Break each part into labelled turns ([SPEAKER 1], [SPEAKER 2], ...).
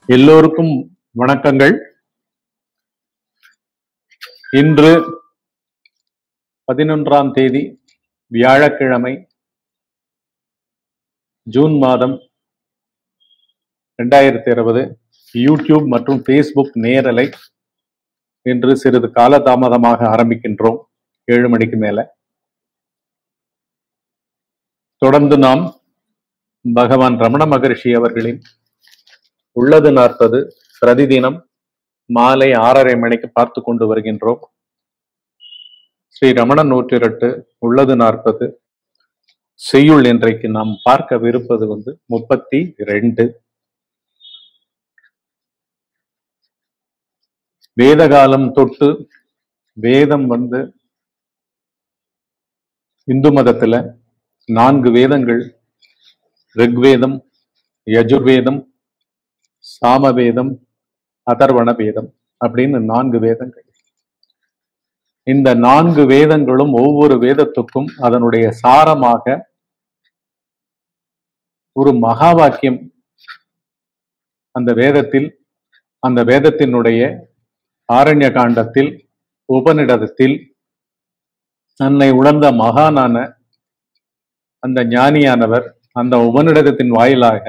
[SPEAKER 1] எல்லோருக்கும் வணக்கங்கள் இன்று பதினொன்றாம் தேதி வியாழக்கிழமை ஜூன் மாதம் ரெண்டாயிரத்தி இருபது யூடியூப் மற்றும் ஃபேஸ்புக் நேரலை இன்று சிறிது காலதாமதமாக ஆரம்பிக்கின்றோம் ஏழு மணிக்கு மேல தொடர்ந்து நாம் பகவான் ரமண மகரிஷி அவர்களின் உள்ளது நாற்பது பிரதிதினம் மாலை ஆறரை மணிக்கு பார்த்து கொண்டு வருகின்றோம் ஸ்ரீ ரமண நூற்றிரட்டு உள்ளது நாற்பது செய்யுள் இன்றைக்கு நாம் பார்க்கவிருப்பது வந்து முப்பத்தி ரெண்டு வேதகாலம் தொட்டு வேதம் வந்து இந்து மதத்துல நான்கு வேதங்கள் ரிக்வேதம் யஜுர்வேதம் சாமவேதம் அதர்வண வேதம் அப்படின்னு நான்கு வேதங்கள் இந்த நான்கு வேதங்களும் ஒவ்வொரு வேதத்துக்கும் அதனுடைய சாரமாக ஒரு மகா வாக்கியம் அந்த வேதத்தில் அந்த வேதத்தினுடைய ஆரண்ய காண்டத்தில் உபநிடதத்தில் தன்னை உணர்ந்த மகானான அந்த ஞானியானவர் அந்த உபநிடதத்தின் வாயிலாக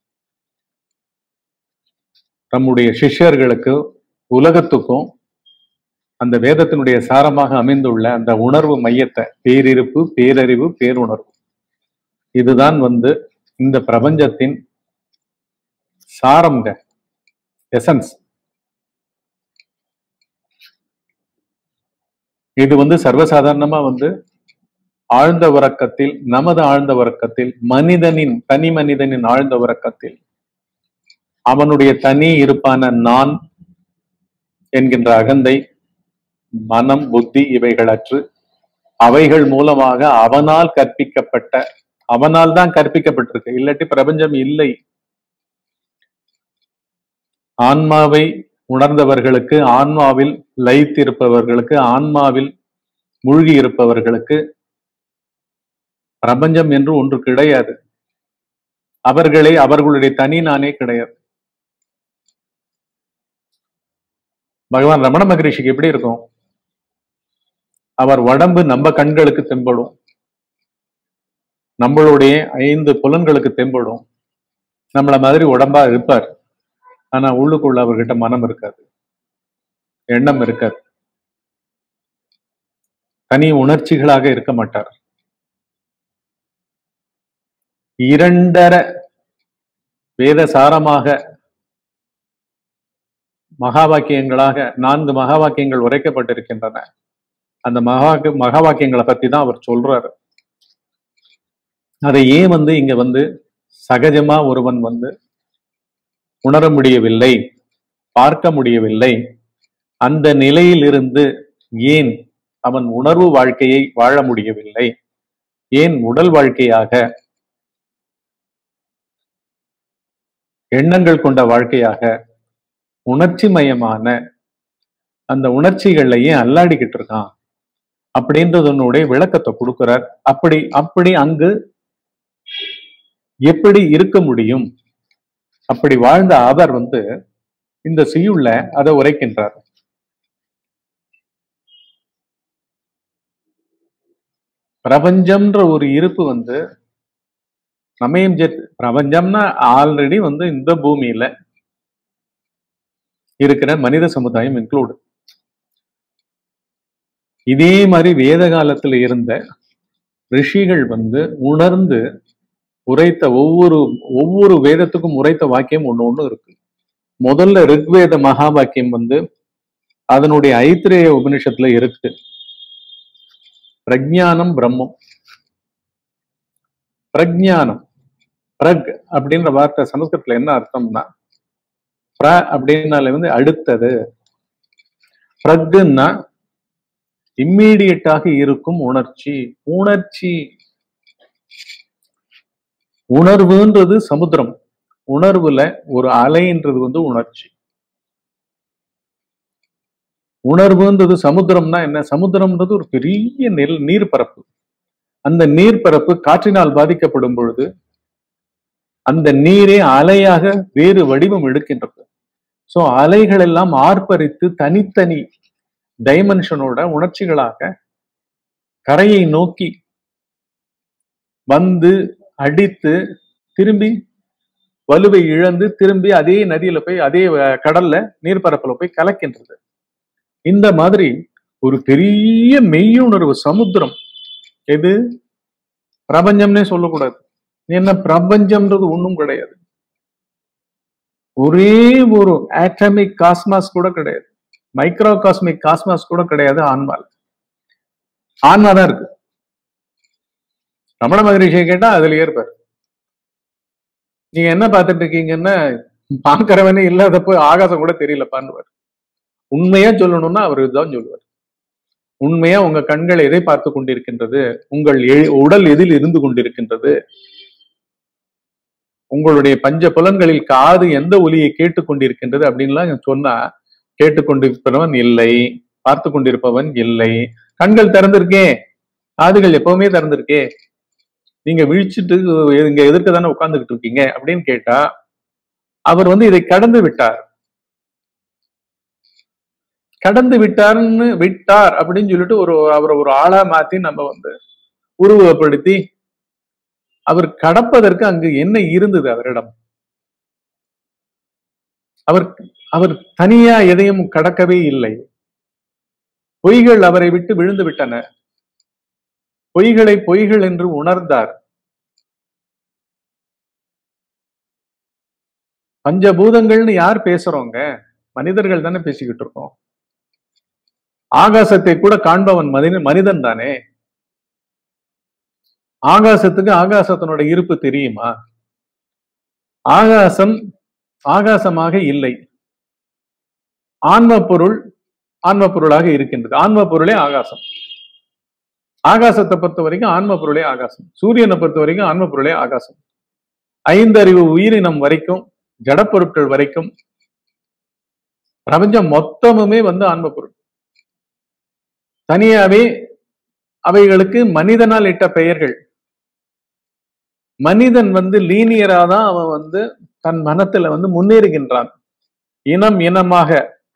[SPEAKER 1] தம்முடைய சிஷ்யர்களுக்கு உலகத்துக்கும் அந்த வேதத்தினுடைய சாரமாக அமைந்துள்ள அந்த உணர்வு மையத்தை பேரிருப்பு பேரறிவு பேருணர்வு இதுதான் வந்து இந்த பிரபஞ்சத்தின் சாரம்ங்க எசன்ஸ் இது வந்து சர்வசாதாரணமா வந்து ஆழ்ந்த உறக்கத்தில் நமது ஆழ்ந்த உறக்கத்தில் மனிதனின் தனி மனிதனின் ஆழ்ந்த உறக்கத்தில் அவனுடைய தனி இருப்பான நான் என்கின்ற அகந்தை மனம் புத்தி இவைகளற்று அவைகள் மூலமாக அவனால் கற்பிக்கப்பட்ட அவனால் தான் கற்பிக்கப்பட்டிருக்கு இல்லாட்டி பிரபஞ்சம் இல்லை ஆன்மாவை உணர்ந்தவர்களுக்கு ஆன்மாவில் லயித்திருப்பவர்களுக்கு ஆன்மாவில் மூழ்கி இருப்பவர்களுக்கு பிரபஞ்சம் என்று ஒன்று கிடையாது அவர்களே அவர்களுடைய தனி நானே கிடையாது பகவான் ரமண மகரிஷிக்கு எப்படி இருக்கும் அவர் உடம்பு நம்ம கண்களுக்கு தெம்படும் நம்மளுடைய ஐந்து புலன்களுக்கு தெம்படும் நம்மள மாதிரி உடம்பா இருப்பார் ஆனா உள்ளுக்குள்ள அவர்கிட்ட மனம் இருக்காது எண்ணம் இருக்காது தனி உணர்ச்சிகளாக இருக்க மாட்டார் இரண்டரை வேத சாரமாக மகா வாக்கியங்களாக நான்கு மகா வாக்கியங்கள் உரைக்கப்பட்டிருக்கின்றன அந்த மகா மகா வாக்கியங்களை பத்தி தான் அவர் சொல்றாரு அதை ஏன் வந்து இங்க வந்து சகஜமா ஒருவன் வந்து உணர முடியவில்லை பார்க்க முடியவில்லை அந்த நிலையில் இருந்து ஏன் அவன் உணர்வு வாழ்க்கையை வாழ முடியவில்லை ஏன் உடல் வாழ்க்கையாக எண்ணங்கள் கொண்ட வாழ்க்கையாக உணர்ச்சி மயமான அந்த உணர்ச்சிகள்ல ஏன் அல்லாடிக்கிட்டு இருக்கான் அப்படின்றதனுடைய விளக்கத்தை கொடுக்கிறார் அப்படி அப்படி அங்கு எப்படி இருக்க முடியும் அப்படி வாழ்ந்த அவர் வந்து இந்த செய்யுள்ள அதை உரைக்கின்றார் பிரபஞ்சம்ன்ற ஒரு இருப்பு வந்து நம்மையும் சேர்த்து பிரபஞ்சம்னா ஆல்ரெடி வந்து இந்த பூமியில இருக்கிற மனித சமுதாயம் இன்க்ளூடு இதே மாதிரி வேத காலத்துல இருந்த ரிஷிகள் வந்து உணர்ந்து உரைத்த ஒவ்வொரு ஒவ்வொரு வேதத்துக்கும் உரைத்த வாக்கியம் ஒண்ணு ஒண்ணு இருக்கு முதல்ல ரிக்வேத மகா வாக்கியம் வந்து அதனுடைய ஐத்திரேய உபனிஷத்துல இருக்கு பிரஜானம் பிரம்மம் பிரஜானம் பிரக் அப்படின்ற வார்த்தை சமஸ்கிருதத்துல என்ன அர்த்தம்னா பிர அப்படின்னால வந்து அடுத்தது பிரக்குன்னா இம்மீடியட்டாக இருக்கும் உணர்ச்சி உணர்ச்சி உணர்வுன்றது சமுத்திரம் உணர்வுல ஒரு அலைன்றது வந்து உணர்ச்சி உணர்வுன்றது சமுத்திரம்னா என்ன சமுத்திரம்ன்றது ஒரு பெரிய நெல் நீர்ப்பரப்பு அந்த நீர்ப்பரப்பு காற்றினால் பாதிக்கப்படும் பொழுது அந்த நீரே அலையாக வேறு வடிவம் எடுக்கின்றது சோ அலைகள் எல்லாம் ஆர்ப்பரித்து தனித்தனி டைமென்ஷனோட உணர்ச்சிகளாக கரையை நோக்கி வந்து அடித்து திரும்பி வலுவை இழந்து திரும்பி அதே நதியில போய் அதே அஹ், கடல்ல நீர்ப்பரப்புல போய் கலக்கின்றது இந்த மாதிரி ஒரு பெரிய மெய்யுணர்வு சமுத்திரம் எது பிரபஞ்சம்னே சொல்லக்கூடாது என்ன பிரபஞ்சம்ன்றது ஒண்ணும் கிடையாது ஒரே ஒரு ஆட்டமிக் காஸ்மாஸ் கூட கிடையாது மைக்ரோ காஸ்மிக் காஸ்மாஸ் கூட கிடையாது ஆன்மால ஆன்மா தான் இருக்கு ரமண மகரிஷியை கேட்டா அதுல ஏற்பார் நீங்க என்ன பார்த்துட்டு இருக்கீங்கன்னா பார்க்கறவனே இல்லாதப்போ ஆகாசம் கூட தெரியல பாண்டுவார் உண்மையா சொல்லணும்னா அவர் இதுதான் சொல்லுவார் உண்மையா உங்க கண்கள் எதை பார்த்து கொண்டிருக்கின்றது உங்கள் எ- உடல் எதில் இருந்து கொண்டிருக்கின்றது உங்களுடைய பஞ்ச புலன்களில் காது எந்த ஒலியை கேட்டுக்கொண்டிருக்கின்றது அப்படின்லாம் சொன்னா கேட்டுக்கொண்டிருப்பவன் இல்லை பார்த்து கொண்டிருப்பவன் இல்லை கண்கள் திறந்திருக்கே காதுகள் எப்பவுமே திறந்திருக்கே நீங்க விழிச்சிட்டு இங்க எதிர்க்க தானே உட்கார்ந்துகிட்டு இருக்கீங்க அப்படின்னு கேட்டா அவர் வந்து இதை கடந்து விட்டார் கடந்து விட்டார்னு விட்டார் அப்படின்னு சொல்லிட்டு ஒரு அவரை ஒரு ஆளா மாத்தி நம்ம வந்து உருவப்படுத்தி அவர் கடப்பதற்கு அங்கு என்ன இருந்தது அவரிடம் அவர் அவர் தனியா எதையும் கடக்கவே இல்லை பொய்கள் அவரை விட்டு விழுந்து விட்டன பொய்களை பொய்கள் என்று உணர்ந்தார் பஞ்சபூதங்கள்னு யார் பேசுறோங்க மனிதர்கள் தானே பேசிக்கிட்டு இருக்கோம் ஆகாசத்தை கூட காண்பவன் மனிதன் மனிதன் தானே ஆகாசத்துக்கு ஆகாசத்தினோட இருப்பு தெரியுமா ஆகாசம் ஆகாசமாக இல்லை ஆன்ம பொருள் ஆன்ம பொருளாக இருக்கின்றது ஆன்ம பொருளே ஆகாசம் ஆகாசத்தை பொறுத்த வரைக்கும் ஆன்ம பொருளே ஆகாசம் சூரியனை பொறுத்த வரைக்கும் ஆன்ம பொருளே ஆகாசம் ஐந்தறிவு உயிரினம் வரைக்கும் ஜடப்பொருட்கள் வரைக்கும் பிரபஞ்சம் மொத்தமுமே வந்து ஆன்ம பொருள் தனியாவே அவைகளுக்கு மனிதனால் இட்ட பெயர்கள் மனிதன் வந்து லீனியரா தான் அவன் வந்து தன் மனத்துல வந்து முன்னேறுகின்றான் இனம் இனமாக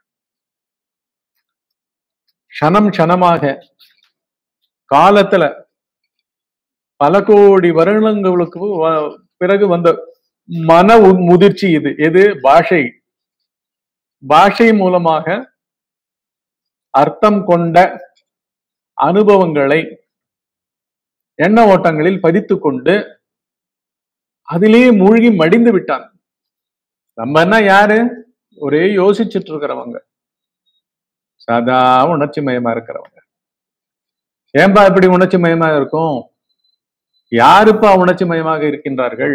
[SPEAKER 1] க்ஷணம் க்ஷணமாக காலத்துல பல கோடி வருடங்களுக்கு வ- பிறகு வந்த மன உ- முதிர்ச்சி இது எது பாஷை பாஷை மூலமாக அர்த்தம் கொண்ட அனுபவங்களை எண்ண ஓட்டங்களில் பதித்துக் கொண்டு அதிலேயே மூழ்கி மடிந்து விட்டான் நம்ம என்ன யாரு ஒரே யோசிச்சுட்டு இருக்கிறவங்க சதா உணர்ச்சி மயமா இருக்கிறவங்க ஏன்பா இப்படி உணர்ச்சி மயமா இருக்கும் யாருப்பா உணர்ச்சி மயமாக இருக்கின்றார்கள்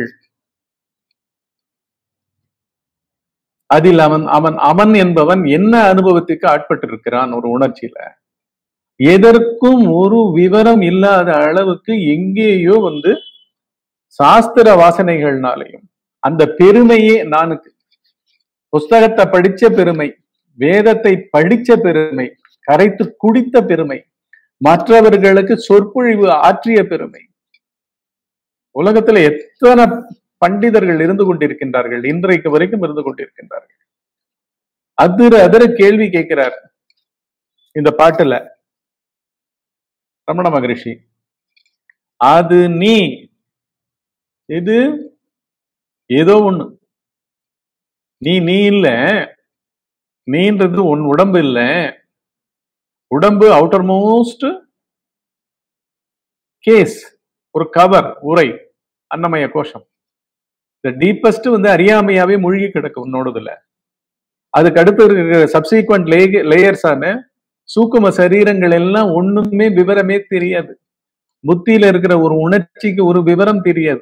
[SPEAKER 1] அதில் அவன் அவன் அவன் என்பவன் என்ன அனுபவத்துக்கு ஆட்பட்டிருக்கிறான் ஒரு உணர்ச்சியில எதற்கும் ஒரு விவரம் இல்லாத அளவுக்கு எங்கேயோ வந்து சாஸ்திர வாசனைகள்னாலையும் அந்த பெருமையே நானுக்கு புஸ்தகத்தை படிச்ச பெருமை வேதத்தை படிச்ச பெருமை கரைத்து குடித்த பெருமை மற்றவர்களுக்கு சொற்பொழிவு ஆற்றிய பெருமை உலகத்துல எத்தனை பண்டிதர்கள் இருந்து கொண்டிருக்கின்றார்கள் இன்றைக்கு வரைக்கும் இருந்து கொண்டிருக்கின்றார்கள் அதிர அதிர கேள்வி கேட்கிறார் இந்த பாட்டுல ரமண மகரிஷி அது நீ இது ஏதோ ஒண்ணு நீ நீ இல்ல நீன்றது உன் உடம்பு இல்ல உடம்பு அவுட்டர் மோஸ்ட் கேஸ் ஒரு கவர் உரை அன்னமய கோஷம் இந்த டீப்பஸ்ட் வந்து அறியாமையாவே மூழ்கி கிடக்கு உன்னோடதுல அதுக்கு அடுத்து இருக்கிற சப்சீக்வெண்ட் லேயர்ஸான சூக்கும சரீரங்கள் எல்லாம் ஒண்ணுமே விவரமே தெரியாது புத்தியில இருக்கிற ஒரு உணர்ச்சிக்கு ஒரு விவரம் தெரியாது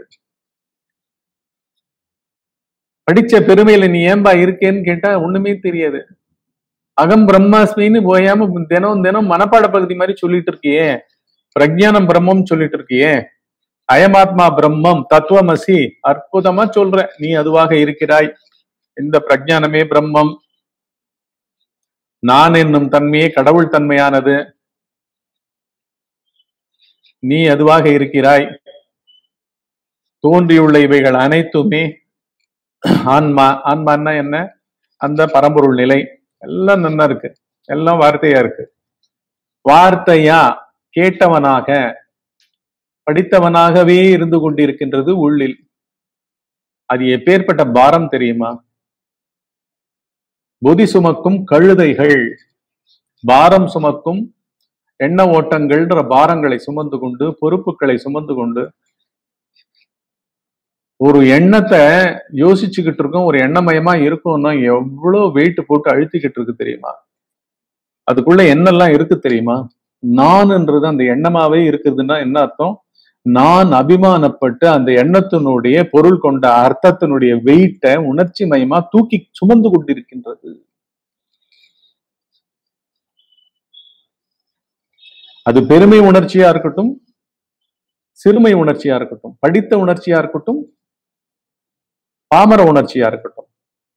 [SPEAKER 1] படிச்ச பெருமையில நீ ஏன்பா இருக்கேன்னு கேட்டா ஒண்ணுமே தெரியாது அகம் பிரம்மாஸ்மின்னு போயாம தினம் தினம் மனப்பாட பகுதி மாதிரி சொல்லிட்டு இருக்கியே பிரஜானம் பிரம்மம் சொல்லிட்டு இருக்கியே அயமாத்மா பிரம்மம் தத்துவமசி அற்புதமா சொல்ற நீ அதுவாக இருக்கிறாய் இந்த பிரஜானமே பிரம்மம் நான் என்னும் தன்மையே கடவுள் தன்மையானது நீ அதுவாக இருக்கிறாய் தோன்றியுள்ள இவைகள் அனைத்துமே ஆன்மா ஆன்மான்னா என்ன அந்த பரம்பொருள் நிலை எல்லாம் நல்லா இருக்கு எல்லாம் வார்த்தையா இருக்கு வார்த்தையா கேட்டவனாக படித்தவனாகவே இருந்து கொண்டிருக்கின்றது உள்ளில் அது எப்பேற்பட்ட பாரம் தெரியுமா பொதி சுமக்கும் கழுதைகள் பாரம் சுமக்கும் எண்ண ஓட்டங்கள்ன்ற பாரங்களை சுமந்து கொண்டு பொறுப்புகளை சுமந்து கொண்டு ஒரு எண்ணத்தை யோசிச்சுக்கிட்டு இருக்கோம் ஒரு எண்ணமயமா இருக்கும்னா எவ்வளவு வெயிட் போட்டு அழுத்திக்கிட்டு இருக்கு தெரியுமா அதுக்குள்ள என்னெல்லாம் இருக்கு தெரியுமா நான்ன்றது அந்த எண்ணமாவே இருக்குதுன்னா என்ன அர்த்தம் நான் அபிமானப்பட்டு அந்த எண்ணத்தினுடைய பொருள் கொண்ட அர்த்தத்தினுடைய வெயிட்டை உணர்ச்சி மயமா தூக்கி சுமந்து கொண்டிருக்கின்றது அது பெருமை உணர்ச்சியா இருக்கட்டும் சிறுமை உணர்ச்சியா இருக்கட்டும் படித்த உணர்ச்சியா இருக்கட்டும் பாமர உணர்ச்சியா இருக்கட்டும்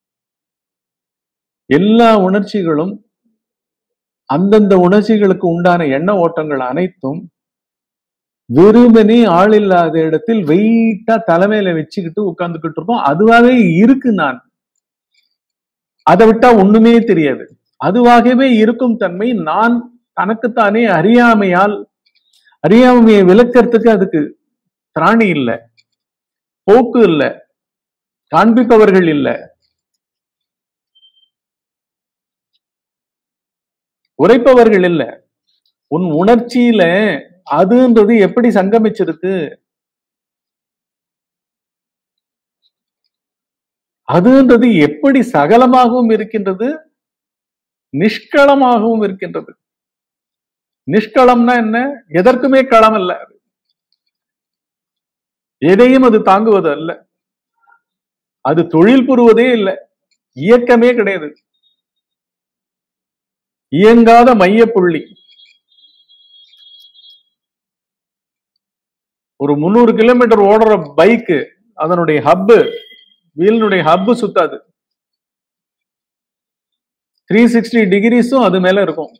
[SPEAKER 1] எல்லா உணர்ச்சிகளும் அந்தந்த உணர்ச்சிகளுக்கு உண்டான எண்ண ஓட்டங்கள் அனைத்தும் வெறுமனே ஆள் இல்லாத இடத்தில் வெயிட்டா தலைமையில வச்சுக்கிட்டு உட்கார்ந்துகிட்டு இருக்கோம் அதுவாகவே இருக்கு நான் அதை விட்டா ஒண்ணுமே தெரியாது அதுவாகவே இருக்கும் தன்மை நான் தனக்குத்தானே அறியாமையால் அறியாமையை விளக்கறதுக்கு அதுக்கு திராணி இல்லை போக்கு இல்லை காண்பிப்பவர்கள் இல்லை உரைப்பவர்கள் இல்ல உன் உணர்ச்சியில அதுன்றது எப்படி சங்கமிச்சிருக்கு அதுன்றது எப்படி சகலமாகவும் இருக்கின்றது நிஷ்களமாகவும் இருக்கின்றது நிஷ்களம்னா என்ன எதற்குமே களம் அல்ல அது. எதையும் அது தாங்குவது அல்ல அது தொழில் புரிவதே இல்லை இயக்கமே கிடையாது இயங்காத மையப்புள்ளி ஒரு முந்நூறு கிலோமீட்டர் ஓடுற பைக்கு அதனுடைய ஹப்பு வீலினுடைய ஹப்பு சுத்தாது த்ரீ சிக்ஸ்டி டிகிரிஸும் அது மேல இருக்கும்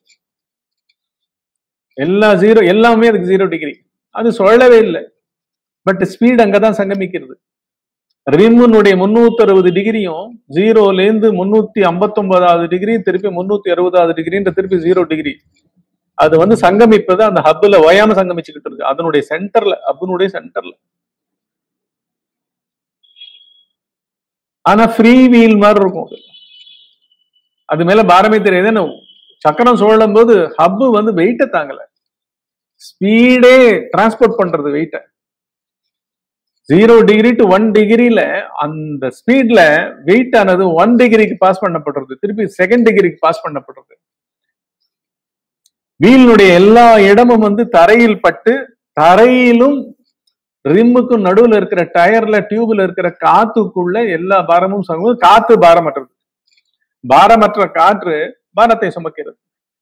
[SPEAKER 1] எல்லா ஜீரோ எல்லாமே அதுக்கு ஜீரோ டிகிரி அது சொல்லவே இல்லை பட் ஸ்பீட் அங்கதான் சங்கமிக்கிறது ரிம்முனுடைய முன்னூத்தி அறுபது டிகிரியும் ஜீரோல இருந்து முன்னூத்தி ஐம்பத்தி ஒன்பதாவது டிகிரி திருப்பி முன்னூத்தி அறுபதாவது டிகிரின்ற திருப்பி ஜீரோ டிகிரி அது வந்து சங்கமிப்பது அந்த ஹப்ல ஓயாம சங்கமிச்சுக்கிட்டு இருக்கு அதனுடைய சென்டர்ல ஹப்னுடைய சென்டர்ல ஆனா ஃப்ரீ வீல் மாதிரி இருக்கும் அது அது மேல பாரமே தெரியாது என்ன சக்கரம் சுழலும் போது ஹப் வந்து வெயிட்ட தாங்கல ஸ்பீடே டிரான்ஸ்போர்ட் பண்றது வெயிட்ட ஜீரோ டிகிரி டு ஒன் டிகிரில அந்த ஸ்பீட்ல வெயிட் ஆனது ஒன் டிகிரிக்கு பாஸ் பண்ணப்படுறது திருப்பி செகண்ட் டிகிரிக்கு பாஸ் பண்ணப்படுறது வீலினுடைய எல்லா இடமும் வந்து தரையில் பட்டு தரையிலும் ரிம்முக்கும் நடுவுல இருக்கிற டயர்ல டியூப்ல இருக்கிற காத்துக்குள்ள எல்லா பாரமும் சுமக்கும் காத்து பாரமற்றது பாரமற்ற காற்று பாரத்தை சுமக்கிறது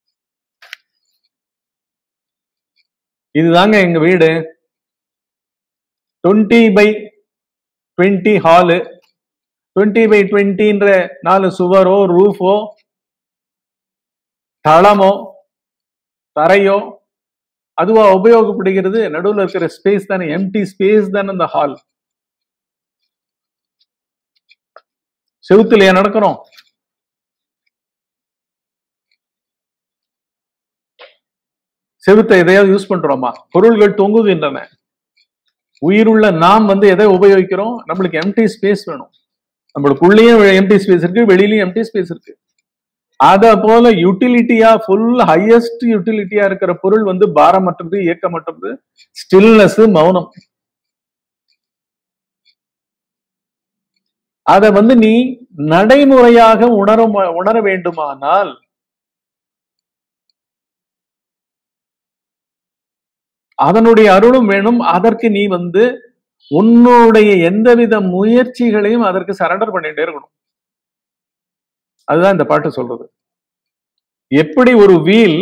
[SPEAKER 1] இதுதாங்க எங்க வீடு twenty by twenty hall twenty by டுவெண்ட்டின்ற நாலு சுவரோ ரூஃபோ தளமோ தரையோ அதுவா உபயோகப்படுகிறது நடுவுல இருக்கிற ஸ்பேஸ் தானே எம்டி ஸ்பேஸ் தானே அந்த ஹால் செவுத்துலயா நடக்கிறோம் செவுத்தை எதையாவது யூஸ் பண்றோமா பொருள்கள் தொங்குகின்றன உயிருள்ள நாம் வந்து எதை உபயோகிக்கிறோம் நம்மளுக்கு எம்டி ஸ்பேஸ் வேணும் நம்மளுக்குள்ளேயும் எம்டி ஸ்பேஸ் இருக்கு வெளியிலயும் எம்டி ஸ்பேஸ் இருக்கு அத போல யூட்டிலிட்டியா ஃபுல் ஹையஸ்ட் யூட்டிலிட்டியா இருக்கிற பொருள் வந்து பாரமற்றது இயக்கமற்றது ஸ்டில்னஸ் மௌனம் அத வந்து நீ நடைமுறையாக உணர உணர வேண்டுமானால் அதனுடைய அருளும் வேணும் அதற்கு நீ வந்து உன்னுடைய எந்தவித முயற்சிகளையும் அதற்கு சரண்டர் பண்ணிட்டே இருக்கணும் அதுதான் இந்த பாட்டு சொல்றது எப்படி ஒரு வீல்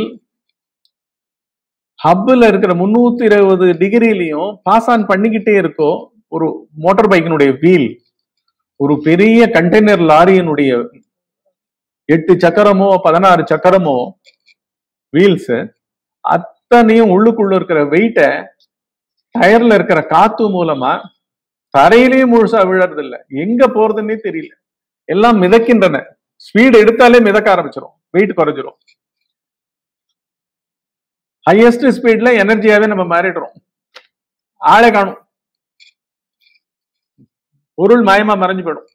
[SPEAKER 1] ஹப்ல இருக்கிற முன்னூத்தி இருபது டிகிரிலையும் பாஸ் ஆன் பண்ணிக்கிட்டே இருக்கோ ஒரு மோட்டார் பைக்கினுடைய வீல் ஒரு பெரிய கண்டெய்னர் லாரியினுடைய எட்டு சக்கரமோ பதினாறு சக்கரமோ வீல்ஸ் அத்தனையும் உள்ளுக்குள்ள இருக்கிற வெயிட்ட டயர்ல இருக்கிற காத்து மூலமா தரையிலேயே முழுசா விழறது இல்ல எங்க போறதுன்னே தெரியல எல்லாம் மிதக்கின்றன ஸ்பீடு எடுத்தாலே மிதக்க ஆரம்பிச்சிடும் வெயிட் குறைஞ்சிரும் ஹையஸ்ட் ஸ்பீட்ல எனர்ஜியாவே நம்ம மாறிடுறோம் ஆளே காணும் பொருள் மாயமா மறைஞ்சு போயிடும்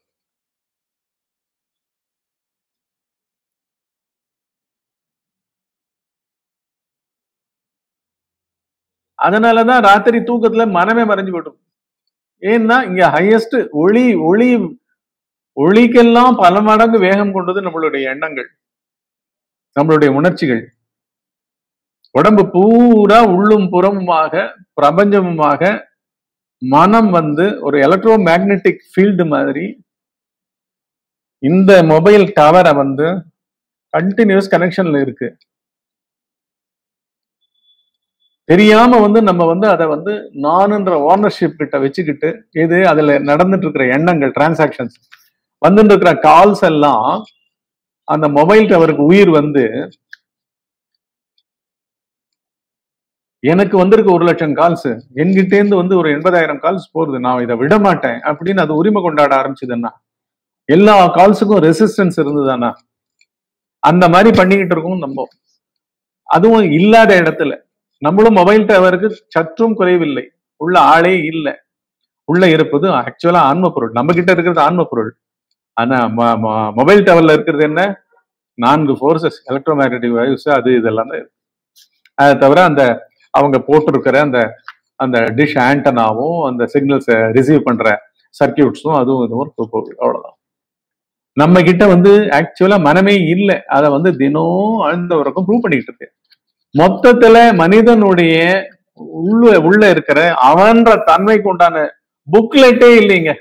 [SPEAKER 1] அதனாலதான் ராத்திரி தூக்கத்துல மனமே மறைஞ்சு போயிடும் ஏன்னா இங்க ஹையஸ்ட் ஒளி ஒளி ஒளிக்கெல்லாம் பல மடங்கு வேகம் கொண்டது நம்மளுடைய எண்ணங்கள் நம்மளுடைய உணர்ச்சிகள் உடம்பு பூரா உள்ளும் புறமுமாக பிரபஞ்சமுமாக மனம் வந்து ஒரு எலக்ட்ரோ மேக்னெட்டிக் ஃபீல்டு மாதிரி இந்த மொபைல் டவரை வந்து கண்டினியூஸ் கனெக்ஷன்ல இருக்கு தெரியாம வந்து நம்ம வந்து அதை வந்து நானுன்ற ஓனர்ஷிப் கிட்ட வச்சுக்கிட்டு இது அதுல நடந்துட்டு இருக்கிற எண்ணங்கள் டிரான்சாக்ஷன்ஸ் வந்துட்டு இருக்கிற கால்ஸ் எல்லாம் அந்த மொபைல் டவருக்கு உயிர் வந்து எனக்கு வந்திருக்க ஒரு லட்சம் கால்ஸ் என்கிட்ட இருந்து வந்து ஒரு எண்பதாயிரம் கால்ஸ் போகுது நான் இதை விட மாட்டேன் அப்படின்னு அது உரிமை கொண்டாட ஆரம்பிச்சதுன்னா எல்லா கால்ஸுக்கும் ரெசிஸ்டன்ஸ் இருந்ததுதானா அந்த மாதிரி பண்ணிக்கிட்டு இருக்கோம் நம்ம அதுவும் இல்லாத இடத்துல நம்மளும் மொபைல் டவருக்கு சற்றும் குறைவில்லை உள்ள ஆளே இல்லை உள்ள இருப்பது ஆக்சுவலா ஆன்ம பொருள் நம்ம கிட்ட இருக்கிறது ஆன்ம பொருள் ஆனா மொபைல் டவர்ல இருக்கிறது என்ன நான்கு ஃபோர்ஸஸ் எலக்ட்ரோ மேக்னட்டிக் வேவ்ஸ் அது இதெல்லாம் தான் இருக்கு அதை தவிர அந்த அவங்க போட்டிருக்கிற அந்த அந்த டிஷ் ஆண்டனாவும் அந்த சிக்னல்ஸை ரிசீவ் பண்ற சர்க்கியூட்ஸும் அதுவும் இதுவும் போகுது அவ்வளவுதான் நம்ம கிட்ட வந்து ஆக்சுவலா மனமே இல்லை அதை வந்து தினம் ஆழ்ந்த உறக்கம் ப்ரூவ் பண்ணிட்டு இருக்கு மொத்தத்துல மனிதனுடைய உள்ள உள்ள இருக்கிற அவன்ற தன்மைக்கு உண்டான புக்லெட்டே இல்லைங்க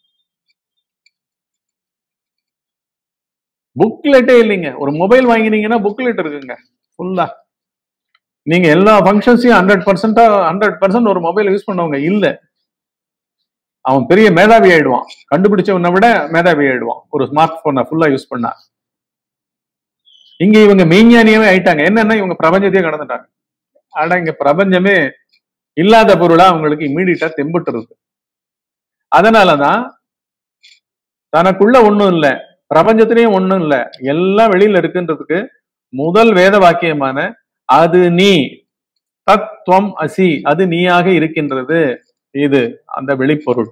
[SPEAKER 1] புக்லெட்டே இல்லைங்க ஒரு மொபைல் வாங்கினீங்கன்னா புக்லெட் இருக்குங்க ஃபுல்லா நீங்க எல்லா ஃபங்க்ஷன்ஸையும் ஹண்ட்ரட் பர்சன்டா ஹண்ட்ரட் பர்சன்ட் ஒரு மொபைல் யூஸ் பண்ணவங்க இல்ல அவன் பெரிய மேதாவி ஆயிடுவான் கண்டுபிடிச்சவனை விட மேதாவி ஆயிடுவான் ஒரு ஸ்மார்ட் போனை ஃபுல்லா யூஸ் பண்ணா இங்க இவங்க மெய்ஞானியவே ஆயிட்டாங்க என்னன்னா இவங்க பிரபஞ்சத்தையே கடந்துட்டாங்க ஆனா இங்க பிரபஞ்சமே இல்லாத பொருளா அவங்களுக்கு இம்மீடியட்டா தெம்புட்டுருது அதனாலதான் தனக்குள்ள ஒண்ணும் இல்ல பிரபஞ்சத்திலயும் ஒண்ணும் இல்ல எல்லாம் வெளியில இருக்குன்றதுக்கு முதல் வேத வாக்கியமான அது நீ தத்துவம் அசி அது நீயாக இருக்கின்றது இது அந்த வெளிப்பொருள்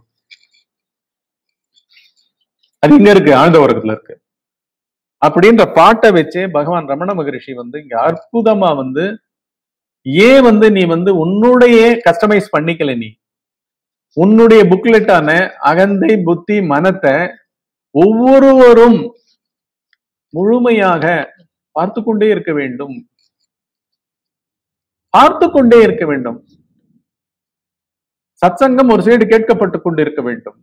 [SPEAKER 1] அது இங்க இருக்கு ஆழ்ந்த உலகத்துல இருக்கு அப்படின்ற பாட்டை வச்சே பகவான் ரமண மகரிஷி வந்து இங்க அற்புதமா வந்து ஏன் வந்து நீ வந்து உன்னுடைய கஸ்டமைஸ் பண்ணிக்கல நீ உன்னுடைய புக்லெட்டான அகந்தை புத்தி மனத்தை ஒவ்வொருவரும் முழுமையாக பார்த்து கொண்டே இருக்க வேண்டும் பார்த்து கொண்டே இருக்க வேண்டும் சத்சங்கம் ஒரு சைடு கேட்கப்பட்டு கொண்டிருக்க வேண்டும்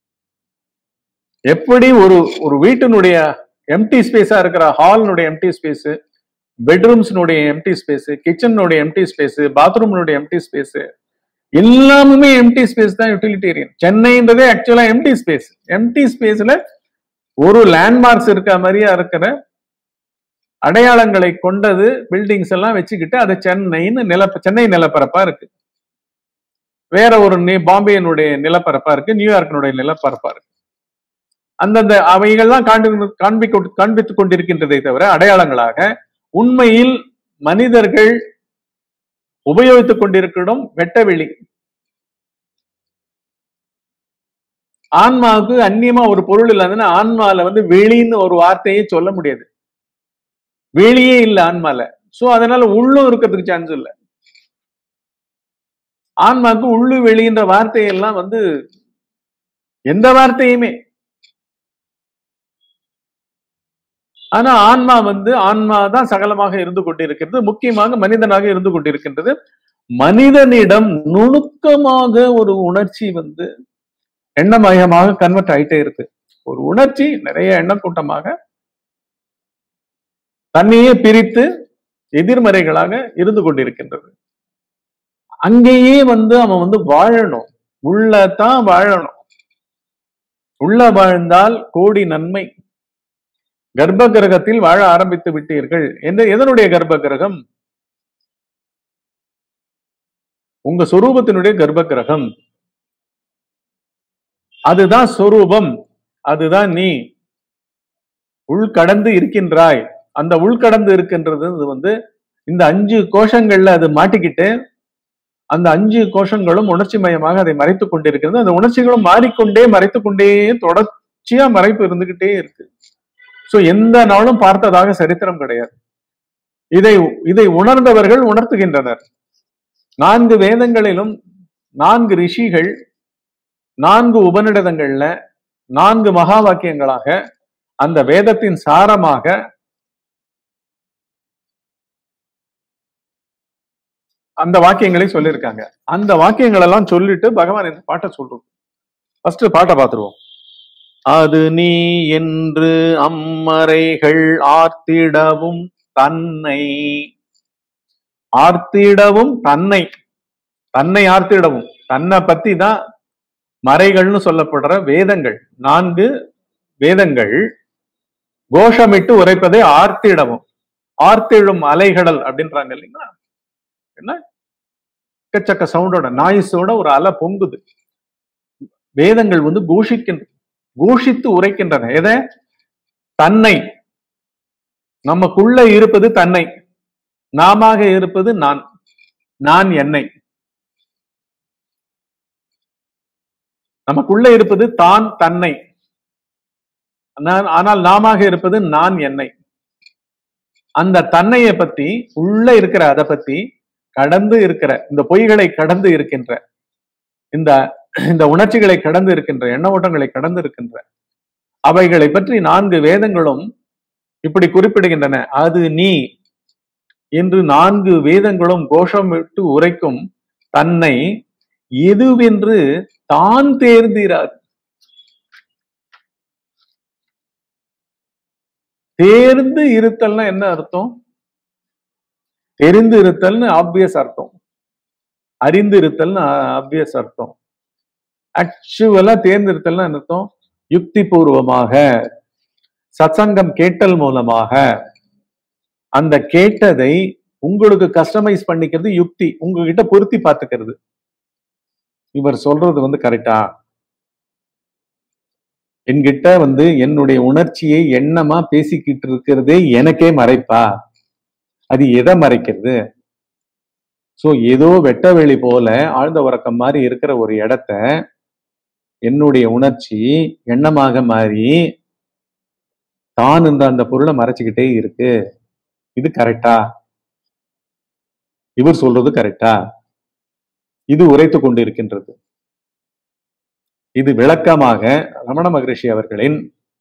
[SPEAKER 1] எப்படி ஒரு ஒரு வீட்டினுடைய எம்டி ஸ்பேஸா இருக்கிற ஹால்னுடைய எம்டி ஸ்பேஸ் பெட்ரூம்ஸ்னுடைய எம்டி ஸ்பேஸ் கிச்சனுடைய எம்டி ஸ்பேஸ் பாத்ரூம்னுடைய எம்டி ஸ்பேஸ் எல்லாமே எம்டி ஸ்பேஸ் தான் யூட்டிலிட்டேரியன் சென்னைன்றதே ஆக்சுவலா எம்டி ஸ்பேஸ் எம்டி ஸ்பேஸ்ல ஒரு லேண்ட்மார்க்ஸ் இருக்க மாதிரியா இருக்கிற அடையாளங்களை கொண்டது பில்டிங்ஸ் எல்லாம் வச்சுக்கிட்டு அது சென்னைன்னு நில சென்னை நிலப்பரப்பா இருக்கு வேற ஒரு நி- பாம்பேனுடைய நிலப்பரப்பா இருக்கு நியூயார்க்கினுடைய நிலப்பரப்பா இருக்கு அந்தந்த அவைகள்லாம் காண்பி காண்பிக்க காண்பித்துக் கொண்டிருக்கின்றதை தவிர அடையாளங்களாக உண்மையில் மனிதர்கள் உபயோகித்துக் கொண்டிருக்கிற வெட்டவெளி ஆன்மாவுக்கு அந்நியமா ஒரு பொருள் இல்லாதுன்னா ஆன்மால வந்து வெளின்னு ஒரு வார்த்தையே சொல்ல முடியாது வெளியே இல்ல ஆன்மால சோ அதனால உள்ளும் இருக்கிறதுக்கு சான்ஸ் இல்ல ஆன்மாவுக்கு உள்ளு வெளின்ற வார்த்தையெல்லாம் வந்து எந்த வார்த்தையுமே ஆனா ஆன்மா வந்து ஆன்மா தான் சகலமாக இருந்து கொண்டிருக்கிறது முக்கியமாக மனிதனாக இருந்து கொண்டிருக்கின்றது மனிதனிடம் நுணுக்கமாக ஒரு உணர்ச்சி வந்து எண்ணமயமாக கன்வெர்ட் ஆயிட்டே இருக்கு ஒரு உணர்ச்சி நிறைய எண்ணக்கூட்டமாக தன்னையே பிரித்து எதிர்மறைகளாக இருந்து கொண்டிருக்கின்றது அங்கேயே வந்து அவன் வந்து வாழணும் உள்ளதான் வாழணும் உள்ள வாழ்ந்தால் கோடி நன்மை கர்ப்ப கிரகத்தில் வாழ ஆரம்பித்து விட்டீர்கள் எந்த எதனுடைய கர்ப்ப கிரகம் உங்க சொரூபத்தினுடைய கர்ப்ப கிரகம் அதுதான் சொரூபம் அதுதான் நீ உள்கடந்து இருக்கின்றாய் அந்த உள்கடந்து இருக்கின்றது இது வந்து இந்த அஞ்சு கோஷங்கள்ல அது மாட்டிக்கிட்டு அந்த அஞ்சு கோஷங்களும் உணர்ச்சி மயமாக அதை மறைத்துக் கொண்டிருக்கிறது அந்த உணர்ச்சிகளும் மாறிக்கொண்டே மறைத்துக் கொண்டே தொடர்ச்சியா மறைப்பு இருந்துகிட்டே இருக்கு சோ எந்த நாளும் பார்த்ததாக சரித்திரம் கிடையாது இதை இதை உணர்ந்தவர்கள் உணர்த்துகின்றனர் நான்கு வேதங்களிலும் நான்கு ரிஷிகள் நான்கு உபநிடதங்கள்ல நான்கு மகா வாக்கியங்களாக அந்த வேதத்தின் சாரமாக அந்த வாக்கியங்களை சொல்லியிருக்காங்க அந்த வாக்கியங்கள் எல்லாம் சொல்லிட்டு பகவான் இந்த பாட்டை சொல்றோம் ஃபர்ஸ்ட் பாட்டை பார்த்துருவோம் அது நீ என்று அம்மறைகள் ஆர்த்திடவும் தன்னை ஆர்த்திடவும் தன்னை தன்னை ஆர்த்திடவும் தன்னை பத்தி தான் மறைகள்னு சொல்லப்படுற வேதங்கள் நான்கு வேதங்கள் கோஷமிட்டு உரைப்பதை ஆர்த்திடவும் ஆர்த்திடும் அலைகடல் அப்படின்றாங்க இல்லைங்களா என்ன எக்கச்சக்க சவுண்டோட நாய்ஸோட ஒரு அலை பொங்குது வேதங்கள் வந்து கோஷிக்கின்ற கோஷித்து உரைக்கின்றன எதை தன்னை நமக்குள்ள இருப்பது தன்னை நாமாக இருப்பது நான் நான் என்னை நமக்குள்ள இருப்பது தான் தன்னை ஆனால் ஆனால் நாமாக இருப்பது நான் என்னை அந்த தன்னையை பத்தி உள்ள இருக்கிற அதை பத்தி கடந்து இருக்கிற இந்த பொய்களை கடந்து இருக்கின்ற இந்த இந்த உணர்ச்சிகளை கடந்து இருக்கின்ற எண்ண ஓட்டங்களை கடந்து இருக்கின்ற அவைகளை பற்றி நான்கு வேதங்களும் இப்படி குறிப்பிடுகின்றன அது நீ என்று நான்கு வேதங்களும் கோஷமிட்டு உரைக்கும் தன்னை எதுவென்று தான் தேர்ந்திரார் தேர்ந்து இருத்தல்னா என்ன அர்த்தம் தெரிந்து இருத்தல்னு ஆப்வியஸ் அர்த்தம் அறிந்து இருத்தல்னு ஆப்வியஸ் அர்த்தம் ஆக்சுவலா தேர்ந்தெடுத்தல்னா என்ன அர்த்தம் யுக்தி பூர்வமாக சத்சங்கம் கேட்டல் மூலமாக அந்த கேட்டதை உங்களுக்கு கஸ்டமைஸ் பண்ணிக்கிறது யுக்தி உங்ககிட்ட பொருத்தி பார்த்துக்கிறது இவர் சொல்றது வந்து கரெக்டா என்கிட்ட வந்து என்னுடைய உணர்ச்சியை எண்ணமா பேசிக்கிட்டு இருக்கிறதே எனக்கே மறைப்பா அது எதை மறைக்கிறது சோ ஏதோ வெட்ட வெளி போல ஆழ்ந்த உறக்கம் மாதிரி இருக்கிற ஒரு இடத்த என்னுடைய உணர்ச்சி எண்ணமாக மாறி தான் என்ற அந்த பொருளை மறைச்சுக்கிட்டே இருக்கு இது கரெக்டா இவர் சொல்றது கரெக்டா இது உரைத்து கொண்டு இருக்கின்றது இது விளக்கமாக ரமண மகரிஷி அவர்களின்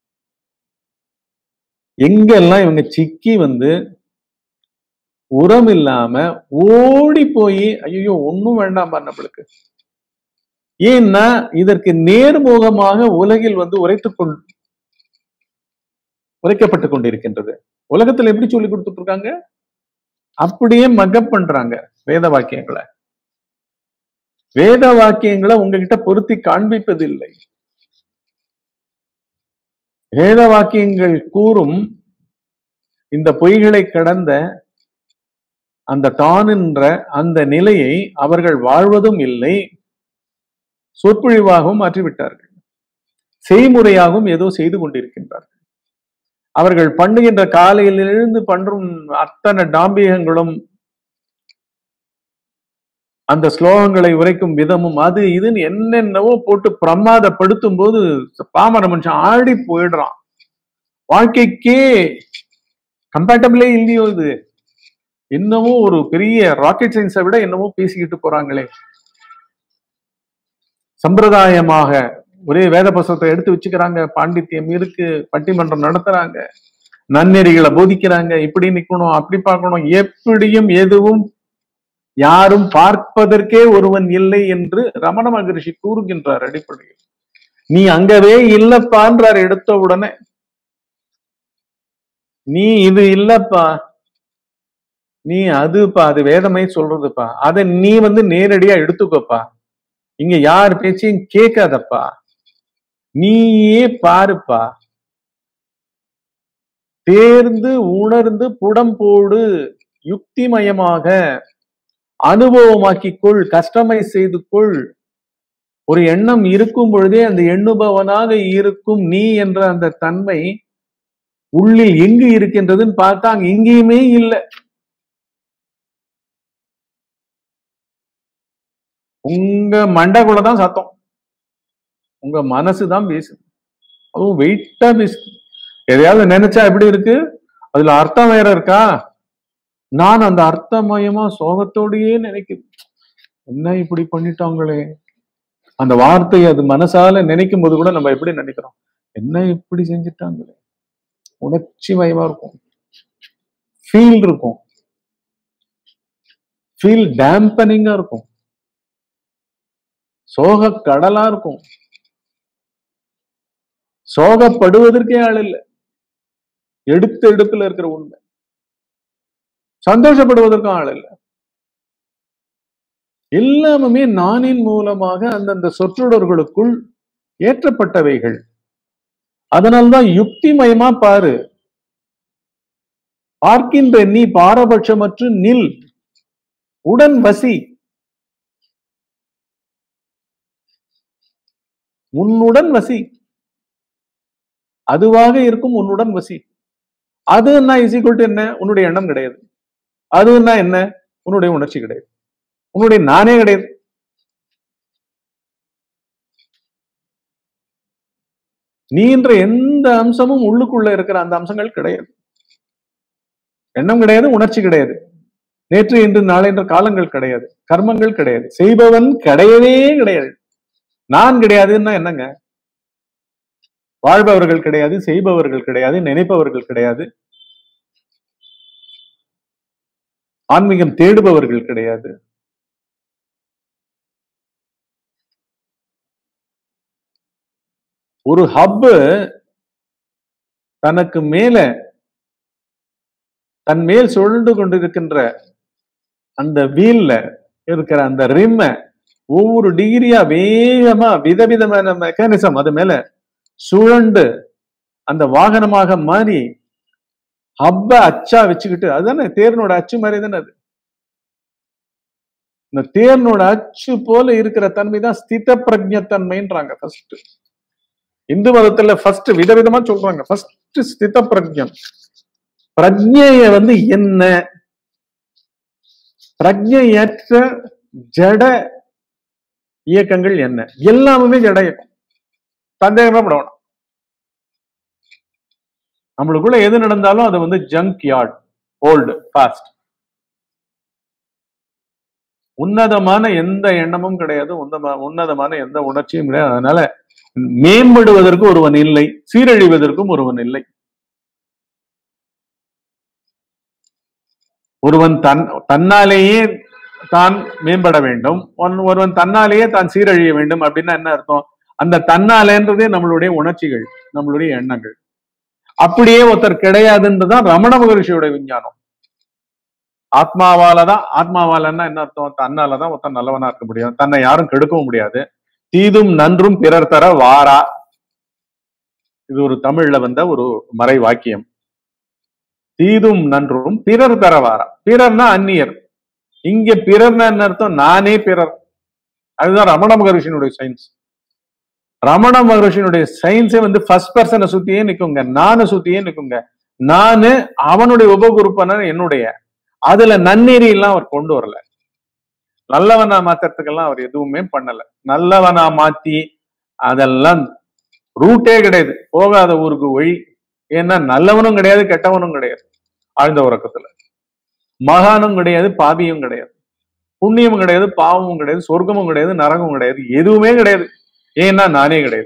[SPEAKER 1] எங்கெல்லாம் இவங்க சிக்கி வந்து உரம் இல்லாம ஓடி போய் ஐயோ ஒண்ணும் வேண்டாம் நம்மளுக்கு ஏன்னா இதற்கு நேர்முகமாக உலகில் வந்து உரைத்துக் கொள் உரைக்கப்பட்டு கொண்டிருக்கின்றது உலகத்துல எப்படி சொல்லி கொடுத்துட்டு இருக்காங்க அப்படியே மக்கப் பண்றாங்க வேத வாக்கியங்களை வேத வாக்கியங்களை உங்ககிட்ட பொருத்தி காண்பிப்பதில்லை வேத வாக்கியங்கள் கூறும் இந்த பொய்களை கடந்த அந்த தான் என்ற அந்த நிலையை அவர்கள் வாழ்வதும் இல்லை சொற்பொழிவாகவும் மாற்றிவிட்டார்கள் செய்முறையாகவும் ஏதோ செய்து கொண்டிருக்கின்றார்கள் அவர்கள் பண்ணுகின்ற காலையில் எழுந்து பண்றும் அத்தனை டாம்பியங்களும் அந்த ஸ்லோகங்களை உரைக்கும் விதமும் அது இதுன்னு என்னென்னவோ போட்டு பிரமாதப்படுத்தும் போது பாமர மனுஷன் ஆடி போயிடுறான் வாழ்க்கைக்கே கம்பேட்டபிளே இல்லையோ இது என்னவோ ஒரு பெரிய ராக்கெட் சயின்ஸை விட என்னவோ பேசிக்கிட்டு போறாங்களே சம்பிரதாயமாக ஒரே வேத புஸ்தகத்தை எடுத்து வச்சுக்கிறாங்க பாண்டித்யம் இருக்கு பட்டிமன்றம் நடத்துறாங்க நன்னெறிகளை போதிக்கிறாங்க இப்படி நிக்கணும் அப்படி பார்க்கணும் எப்படியும் எதுவும் யாரும் பார்ப்பதற்கே ஒருவன் இல்லை என்று ரமண மகரிஷி கூறுகின்றார் அடிப்படையில் நீ அங்கவே இல்லப்பான்றார் எடுத்த உடனே நீ இது இல்லப்பா நீ அதுப்பா அது வேதமை சொல்றதுப்பா அதை நீ வந்து நேரடியா எடுத்துக்கோப்பா இங்க யார் பேச்சையும் கேட்காதப்பா நீயே பாருப்பா தேர்ந்து உணர்ந்து புடம் போடு யுக்திமயமாக அனுபவமாக்கிக் கொள் கஸ்டமைஸ் செய்து கொள் ஒரு எண்ணம் இருக்கும் பொழுதே அந்த எண்ணுபவனாக இருக்கும் நீ என்ற அந்த தன்மை உள்ளில் எங்கு இருக்கின்றதுன்னு பார்த்தா அங்க எங்கேயுமே இல்லை உங்க மண்டைக்குள்ள தான் சத்தம் உங்க மனசு தான் பேசுது அதுவும் வெயிட்டா பேசுது எதையாவது நினைச்சா எப்படி இருக்கு அதுல அர்த்தம் வேற இருக்கா நான் அந்த அர்த்தமயமா சோகத்தோடயே நினைக்கிறேன் என்ன இப்படி பண்ணிட்டாங்களே அந்த வார்த்தையை அது மனசால நினைக்கும் போது கூட நம்ம எப்படி நினைக்கிறோம் என்ன இப்படி செஞ்சுட்டாங்களே உணர்ச்சி மயமா இருக்கும் ஃபீல் இருக்கும் ஃபீல் டேம்பனிங்கா இருக்கும் சோக கடலா இருக்கும் சோகப்படுவதற்கே ஆள் இல்லை எடுத்த எடுப்புல இருக்கிற உண்மை சந்தோஷப்படுவதற்கும் ஆள் இல்லை எல்லாமே நானின் மூலமாக அந்தந்த சொற்றொடர்களுக்குள் ஏற்றப்பட்டவைகள் அதனால்தான் யுக்திமயமா பாரு பார்க்கின்ற நீ பாரபட்சமற்று நில் உடன் வசி உன்னுடன் வசி அதுவாக இருக்கும் உன்னுடன் வசி அது என்ன இசிக்கொல்ட்டு என்ன உன்னுடைய எண்ணம் கிடையாது அதுன்னா என்ன உன்னுடைய உணர்ச்சி கிடையாது உன்னுடைய நானே கிடையாது நீன்ற எந்த அம்சமும் உள்ளுக்குள்ள இருக்கிற அந்த அம்சங்கள் கிடையாது எண்ணம் கிடையாது உணர்ச்சி கிடையாது நேற்று இன்று நாளை என்ற காலங்கள் கிடையாது கர்மங்கள் கிடையாது செய்பவன் கிடையவே கிடையாது நான் கிடையாதுன்னா என்னங்க வாழ்பவர்கள் கிடையாது செய்பவர்கள் கிடையாது நினைப்பவர்கள் கிடையாது ஆன்மீகம் தேடுபவர்கள் கிடையாது ஒரு ஹப்பு தனக்கு மேல தன் மேல் சுழண்டு கொண்டிருக்கின்ற அந்த வீல்ல இருக்கிற அந்த ரிம்ம ஒவ்வொரு டிகிரியா வேகமா விதவிதமான மெக்கானிசம் அது மேல சுழண்டு அந்த வாகனமாக மாறி ஹப்ப அச்சா வச்சுக்கிட்டு அதுதானே தேர்னோட அச்சு மாதிரி தானே அது இந்த தேர்னோட அச்சு போல இருக்கிற தன்மை தான் ஸ்தித பிரஜத்தன்மைன்றாங்க ஃபர்ஸ்ட் இந்து மதத்துல ஃபர்ஸ்ட் விதவிதமா சொல்றாங்க ஃபர்ஸ்ட் ஸ்தித பிரஜம் பிரஜைய வந்து என்ன பிரஜையற்ற ஜட இயக்கங்கள் என்ன எல்லாமே ஜட இயக்கம் சந்தேகமே பட வேணாம் நம்மளுக்குள்ள எது நடந்தாலும் அது வந்து ஜங்க் யார்ட் ஓல்டு பாஸ்ட் உன்னதமான எந்த எண்ணமும் கிடையாது உன்னதமா- உன்னதமான எந்த உணர்ச்சியும் கிடையாது அதனால மேம்படுவதற்கு ஒருவன் இல்லை சீரழிவதற்கும் ஒருவன் இல்லை ஒருவன் தன் தன்னாலேயே தான் மேம்பட வேண்டும் ஒன்- ஒருவன் தன்னாலேயே தான் சீரழிய வேண்டும் அப்படின்னா என்ன அர்த்தம் அந்த தன்னாலேன்றதே நம்மளுடைய உணர்ச்சிகள் நம்மளுடைய எண்ணங்கள் அப்படியே ஒருத்தர் கிடையாதுன்றதுதான் ரமண மகரிஷியோட விஞ்ஞானம் ஆத்மாவாலதான் ஆத்மாவாலன்னா என்ன அர்த்தம் தன்னாலதான் ஒருத்தன் நல்லவனா இருக்க முடியும் தன்னை யாரும் கெடுக்கவும் முடியாது தீதும் நன்றும் பிறர் தர வாரா இது ஒரு தமிழ்ல வந்த ஒரு மறை வாக்கியம் தீதும் நன்றும் பிறர் தர வாரா பிறர்னா அந்நியர் இங்க பிறர்னா என்ன அர்த்தம் நானே பிறர் அதுதான் ரமண மகரிஷியினுடைய சயின்ஸ் ரமண மகரிஷியினுடைய சயின்ஸே வந்து ஃபர்ஸ்ட் பர்சனை சுத்தியே நிக்குங்க நானு சுத்தியே நிக்குங்க நானு அவனுடைய உபகுருப்பன என்னுடைய அதுல நன்னெறி எல்லாம் அவர் கொண்டு வரல நல்லவனா மாத்துறதுக்கெல்லாம் அவர் எதுவுமே பண்ணல நல்லவனா மாத்தி அதெல்லாம் ரூட்டே கிடையாது போகாத ஊருக்கு வழி ஏன்னா நல்லவனும் கிடையாது கெட்டவனும் கிடையாது ஆழ்ந்த உறக்கத்துல மகானும் கிடையாது பாவியும் கிடையாது புண்ணியமும் கிடையாது பாவமும் கிடையாது சொர்க்கமும் கிடையாது நரகமும் கிடையாது எதுவுமே கிடையாது ஏன்னா நானே கிடையாது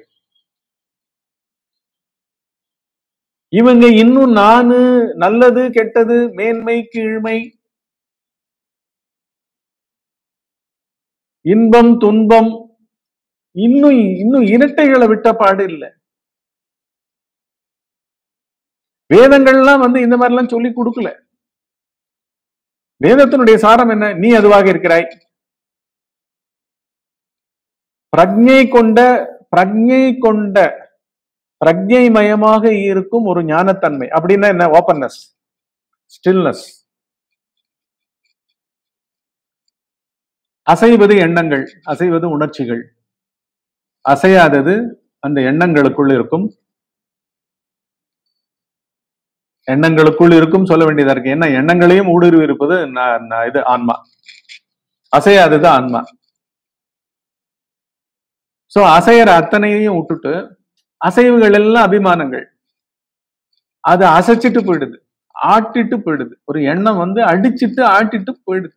[SPEAKER 1] இவங்க இன்னும் நானு நல்லது கெட்டது மேன்மை கீழ்மை இன்பம் துன்பம் இன்னும் இன்னும் இரட்டைகளை விட்ட பாடு இல்லை வேதங்கள்லாம் வந்து இந்த மாதிரி எல்லாம் சொல்லி கொடுக்கல வேதத்தினுடைய சாரம் என்ன நீ அதுவாக இருக்கிறாய் பிரஜை கொண்ட பிரஜை கொண்ட பிரஜை மயமாக இருக்கும் ஒரு ஞானத்தன்மை அப்படின்னா என்ன ஓப்பன்னஸ் ஸ்டில்னஸ் அசைவது எண்ணங்கள் அசைவது உணர்ச்சிகள் அசையாதது அந்த எண்ணங்களுக்குள் இருக்கும் எண்ணங்களுக்குள் இருக்கும் சொல்ல வேண்டியதா இருக்கு ஏன்னா எண்ணங்களையும் ஊடுருவி இருப்பது ந- ந- இது ஆன்மா அசையாதது ஆன்மா சோ அசையற அத்தனையையும் விட்டுட்டு அசைவுகள் எல்லாம் அபிமானங்கள் அது அசைச்சிட்டு போயிடுது ஆட்டிட்டு போயிடுது ஒரு எண்ணம் வந்து அடிச்சிட்டு ஆட்டிட்டு போயிடுது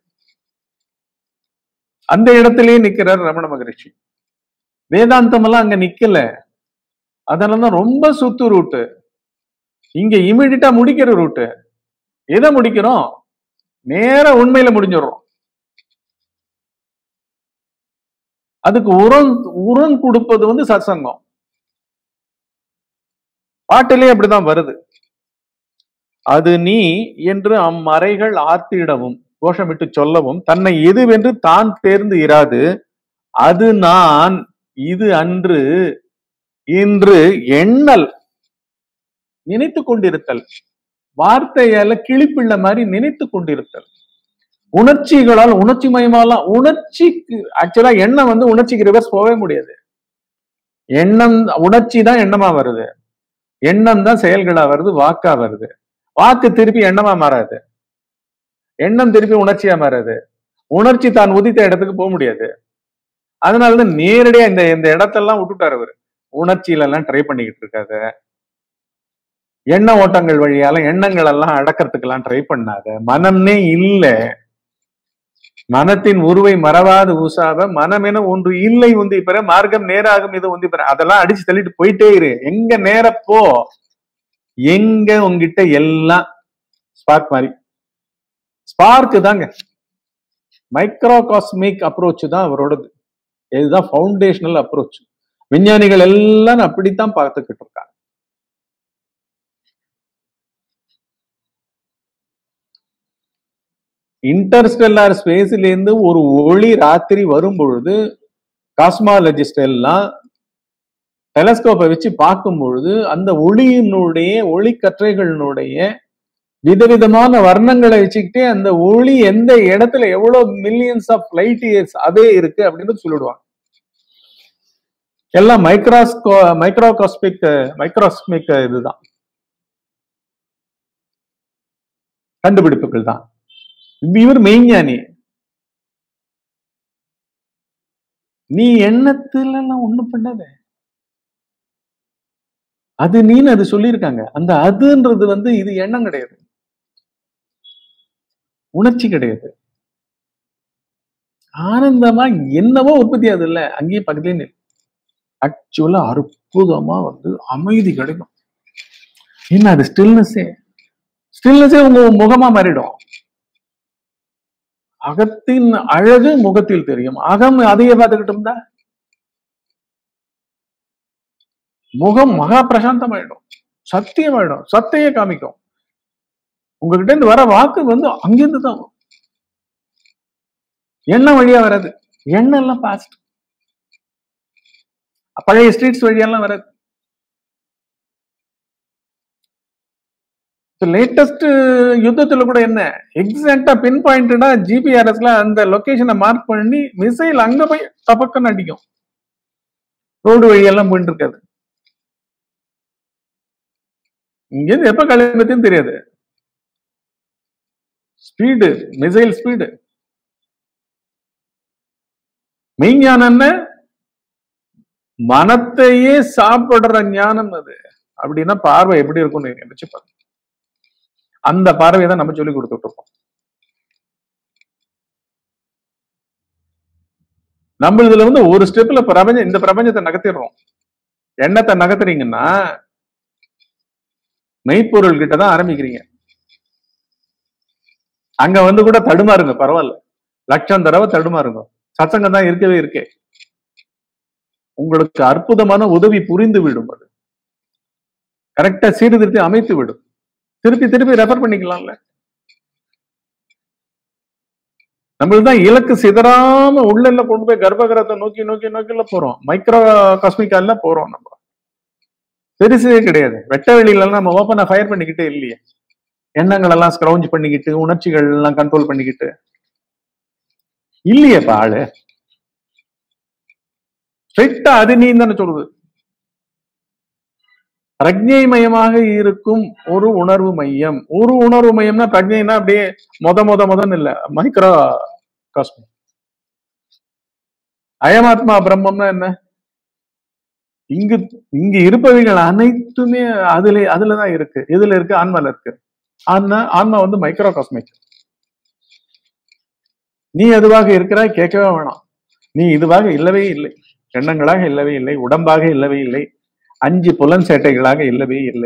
[SPEAKER 1] அந்த இடத்திலேயே நிக்கிறார் ரமண மகரிஷி வேதாந்தம் எல்லாம் அங்க நிக்கல அதனாலதான் ரொம்ப சுத்து ரூட்டு இங்க இமிடியட்டா முடிக்கிற ரூட்டு எதை முடிக்கிறோம் நேரா உண்மையில முடிஞ்சிடுறோம் அதுக்கு உரம் உரம் கொடுப்பது வந்து சத்சங்கம் பாட்டிலே அப்படிதான் வருது அது நீ என்று அம்மறைகள் ஆர்த்திடவும் கோஷமிட்டு சொல்லவும் தன்னை எதுவென்று தான் தேர்ந்து இராது அது நான் இது அன்று இன்று எண்ணல் நினைத்து கொண்டிருத்தல் வார்த்தையால கிளிப்பிள்ள மாதிரி நினைத்து கொண்டிருத்தல் உணர்ச்சிகளால் உணர்ச்சி மயமாலாம் உணர்ச்சிக்கு ஆக்சுவலா எண்ணம் வந்து உணர்ச்சிக்கு ரிவர்ஸ் போகவே முடியாது எண்ணம் உணர்ச்சி தான் எண்ணமா வருது எண்ணம் தான் செயல்களா வருது வாக்கா வருது வாக்கு திருப்பி எண்ணமா மாறாது எண்ணம் திருப்பி உணர்ச்சியா மாறாது உணர்ச்சி தான் உதித்த இடத்துக்கு போக முடியாது அதனாலதான் நேரடியா இந்த இந்த இடத்தெல்லாம் விட்டுட்டாரு அவரு உணர்ச்சியில எல்லாம் ட்ரை பண்ணிக்கிட்டு இருக்காத எண்ண ஓட்டங்கள் வழியால எண்ணங்கள் எல்லாம் அடக்கிறதுக்கு எல்லாம் ட்ரை பண்ணாத மனம்னே இல்ல மனத்தின் உருவை மறவாது ஊசாவ மனமென ஒன்று இல்லை உந்தி பெற மார்க்கம் நேராகும் இது உந்தி பெற அதெல்லாம் அடிச்சு தள்ளிட்டு போயிட்டே இரு எங்க நேர போ எங்க உங்ககிட்ட எல்லாம் ஸ்பார்க் மாதிரி ஸ்பார்க் தாங்க மைக்ரோ காஸ்மிக் அப்ரோச் தான் அவரோடது இதுதான் ஃபவுண்டேஷனல் அப்ரோச் விஞ்ஞானிகள் எல்லாம் அப்படித்தான் பார்த்துக்கிட்டு இருக்காங்க இன்டர்ஸ்டெல்லார் ஸ்பேஸ்ல இருந்து ஒரு ஒளி ராத்திரி வரும் பொழுது காஸ்மாலஜிஸ்ட் எல்லாம் டெலஸ்கோப்பை வச்சு பார்க்கும் பொழுது அந்த ஒளியினுடைய ஒளி கற்றைகளினுடைய விதவிதமான வர்ணங்களை வச்சுக்கிட்டே அந்த ஒளி எந்த இடத்துல எவ்வளவு மில்லியன்ஸ் ஆஃப் லைட் இயர்ஸ் அதே இருக்கு அப்படின்னு சொல்லிடுவாங்க எல்லாம் மைக்ராஸ்கோ மைக்ரோகாஸ்மிக் மைக்ரோஸ்மிக் இதுதான் கண்டுபிடிப்புகள் தான் இவர் மெய்ஞானி நீ எண்ணத்துல எல்லாம் ஒண்ணும் பண்ணாத அது நீன்னு அது சொல்லியிருக்காங்க அந்த அதுன்றது வந்து இது எண்ணம் கிடையாது உணர்ச்சி கிடையாது ஆனந்தமா என்னவோ உற்பத்தி ஆகுது இல்ல அங்கேயே பக்கத்துலயே ஆக்சுவலா அற்புதமா வந்து அமைதி கிடைக்கும் என்ன அது ஸ்டில்னஸே ஸ்டில்னஸே உங்க முகமா மாறிடும் அகத்தின் அழகு முகத்தில் தெரியும் அகம் அதையே பார்த்துக்கிட்டோம்னா முகம் மகா பிரசாந்தமாயிடும் சத்தியமாயிடும் சத்தையே காமிக்கும் உங்ககிட்ட இருந்து வர வாக்கு வந்து அங்கிருந்து தான் வரும். எண்ணம் வழியா வராது எண்ணம் எல்லாம் பாஸ்ட் பழைய ஸ்ட்ரீட்ஸ் வழியெல்லாம் வராது லேட்டஸ்ட் யுத்தத்துல கூட என்ன எக்ஸாக்டா பின் பாயிண்டடா ஜிபிஆர்எஸ்ல அந்த லொகேஷனை மார்க் பண்ணி மிசைல் அங்க போய் தப்பக்கன்னு அடிக்கும் ரோடு வழியெல்லாம் போயிட்டு இருக்காது இங்கிருந்து எப்ப கிளம்பத்தையும் தெரியாது ஸ்பீடு மிசைல் ஸ்பீடு மெய்ஞானம் என்ன மனத்தையே சாப்பிடுற ஞானம் அது அப்படின்னா பார்வை எப்படி இருக்கும்னு நீங்க நினைச்சு பாருங்க அந்த பார்வையை தான் நம்ம சொல்லி கொடுத்துட்டு இருக்கோம் நம்ம இதுல வந்து ஒரு ஸ்டெப்ல பிரபஞ்சம் இந்த பிரபஞ்சத்தை நகர்த்திடுறோம் எண்ணத்தை நகர்த்துறீங்கன்னா மெய்ப்பொருள் கிட்ட தான் ஆரம்பிக்கிறீங்க அங்க வந்து கூட தடுமாறுங்க பரவாயில்ல லட்சம் தடவை தடுமாறுங்க சத்சங்கம் தான் இருக்கவே இருக்கே உங்களுக்கு அற்புதமான உதவி புரிந்து விடும் அது கரெக்டா சீர்திருத்தி அமைத்து விடும் திருப்பி திருப்பி ரெஃபர் பண்ணிக்கலாம்ல நம்மளுக்கு தான் இலக்கு சிதறாம உள்ள கொண்டு போய் கர்ப்பகிரகத்தை நோக்கி நோக்கி நோக்கில போறோம் மைக்ரோ காஸ்மிக்கால போறோம் நம்ம பெருசே கிடையாது வெட்ட வெளியில நம்ம ஓப்பனா ஃபயர் பண்ணிக்கிட்டே இல்லையே எண்ணங்கள் எல்லாம் ஸ்க்ரௌஞ்ச் பண்ணிக்கிட்டு உணர்ச்சிகள் எல்லாம் கண்ட்ரோல் பண்ணிக்கிட்டு இல்லையேப்பா ஆளு ஸ்ட்ரிக்டா அது நீ தானே சொல்லுது பிரஜை மயமாக இருக்கும் ஒரு உணர்வு மையம் ஒரு உணர்வு மையம்னா பிரஜைனா அப்படியே மொத மொத முதன்னு இல்ல மைக்ரோ காஸ்மிக் அயமாத்மா பிரம்மம்னா என்ன இங்கு இங்கு இருப்பவைகள் அனைத்துமே அதுல அதுலதான் இருக்கு எதுல இருக்கு ஆன்மால இருக்கு ஆன்மா ஆன்மா வந்து மைக்ரோ காஸ்மிக் நீ எதுவாக இருக்கிறாய் கேட்கவே வேணாம் நீ இதுவாக இல்லவே இல்லை எண்ணங்களாக இல்லவே இல்லை உடம்பாக இல்லவே இல்லை அஞ்சு புலன் சேட்டைகளாக இல்லவே இல்லை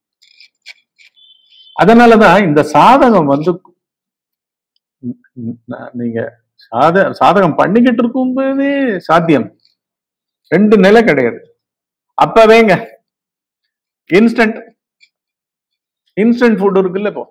[SPEAKER 1] அதனாலதான் இந்த சாதகம் வந்து ந- நீங்க சாத சாதகம் பண்ணிக்கிட்டு இருக்கும்போதே சாத்தியம் ரெண்டு நிலை கிடையாது அப்பவேங்க இன்ஸ்டன்ட் இன்ஸ்டன்ட் ஃபுட் இருக்குல்ல இப்போ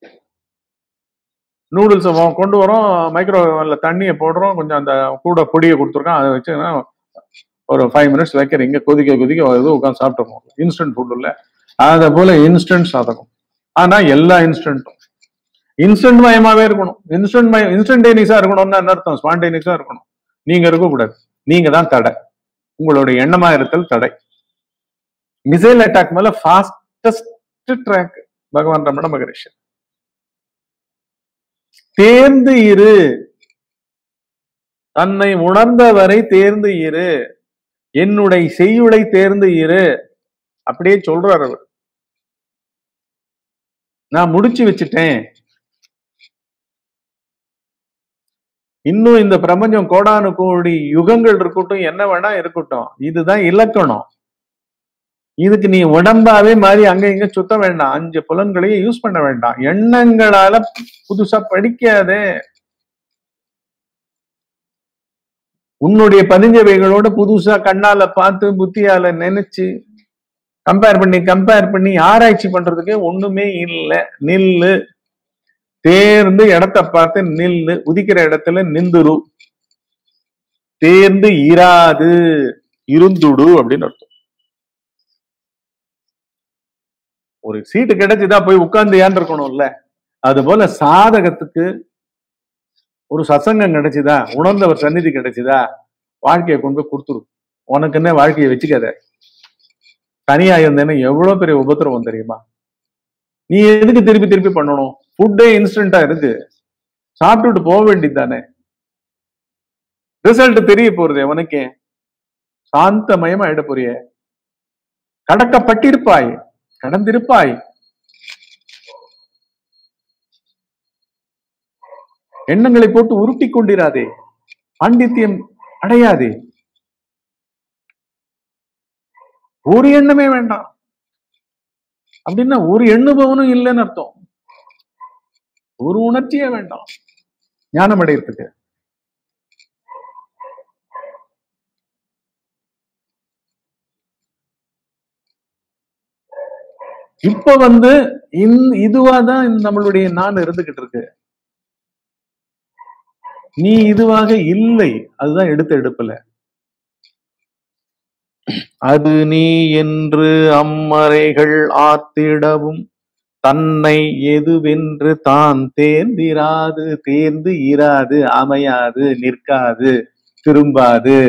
[SPEAKER 1] நூடுல்ஸ் கொண்டு வரோம் மைக்ரோவேவ்ல தண்ணியை போடுறோம் கொஞ்சம் அந்த கூட பொடியை கொடுத்துருக்கோம் அதை வச்சு ஒரு ஃபைவ் மினிட்ஸ் வைக்கிறீங்க கொதிக்க கொதிக்க இது உட்காந்து சாப்பிட்டுருக்கோம் இன்ஸ்டன்ட் ஃபுட் இல்ல அதை போல இன்ஸ்டன்ட் சாதகம் ஆனா எல்லா இன்ஸ்டன்ட்டும் இன்ஸ்டன்ட் மயமாவே இருக்கணும் இன்ஸ்டன்ட் மயம் இன்ஸ்டன்டேனியஸா இருக்கணும்னா என்ன அர்த்தம் ஸ்பான்டேனியஸா இருக்கணும் நீங்க இருக்கக்கூடாது நீங்க தான் தடை உங்களுடைய எண்ணமா இருத்தல் தடை மிசைல் அட்டாக் மேல ஃபாஸ்டஸ்ட் ட்ராக் பகவான் ரமண மகரிஷி தேர்ந்து இரு தன்னை உணர்ந்தவரை தேர்ந்து இரு என்னுடைய செய்யுளை தேர்ந்து இரு அப்படியே சொல்றாரு அவர் நான் முடிச்சு வச்சுட்டேன் இன்னும் இந்த பிரபஞ்சம் கோடானு கோடி யுகங்கள் இருக்கட்டும் என்ன வேணா இருக்கட்டும் இதுதான் இலக்கணம் இதுக்கு நீ உடம்பாவே மாறி அங்க இங்க சுத்த வேண்டாம் அஞ்சு புலன்களையும் யூஸ் பண்ண வேண்டாம் எண்ணங்களால புதுசா படிக்காதே உன்னுடைய பதிஞ்சவைகளோட புதுசா கண்ணால பார்த்து புத்தியால நினைச்சு கம்பேர் பண்ணி கம்பேர் பண்ணி ஆராய்ச்சி பண்றதுக்கே ஒண்ணுமே இல்லை நில்லு தேர்ந்து இடத்த பார்த்து நில்லு உதிக்கிற இடத்துல நிந்துரு தேர்ந்து இராது இருந்துடு அப்படின்னு அர்த்தம் ஒரு சீட்டு கிடைச்சுதா போய் உட்கார்ந்து ஏன் இருக்கணும்ல அது போல சாதகத்துக்கு ஒரு சசங்கம் கிடைச்சுதா உணர்ந்தவர் சந்நிதி கிடைச்சுதா வாழ்க்கையை கொண்டு போய் கொடுத்துரு உனக்குன்னே வாழ்க்கையை வச்சுக்காத தனியா இருந்தேன்னா எவ்வளவு பெரிய உபத்திரவம் தெரியுமா நீ எதுக்கு திருப்பி திருப்பி பண்ணணும் ஃபுட்டே இன்ஸ்டன்டா இருக்கு சாப்பிட்டுட்டு போக வேண்டியது தானே ரிசல்ட் தெரிய போறது உனக்கே சாந்தமயமா ஆயிட போறிய கடக்கப்பட்டிருப்பாய் கடந்திருப்பாய் எண்ணங்களை போட்டு உருட்டி கொண்டிராதே பாண்டித்யம் அடையாதே ஒரு எண்ணமே வேண்டாம் அப்படின்னா ஒரு எண்ணுபவனும் இல்லைன்னு அர்த்தம் ஒரு உணர்ச்சியே வேண்டாம் ஞானம் அடையறதுக்கு இப்ப வந்து இந் இதுவாதான் இந்த நம்மளுடைய நான் இருந்துகிட்டு இருக்கு நீ இதுவாக இல்லை அதுதான் எடுத்த எடுப்புல அது நீ என்று அம்மறைகள் ஆத்திடவும் தன்னை எதுவென்று தான் தேர்ந்திராது தேர்ந்து இராது அமையாது நிற்காது திரும்பாது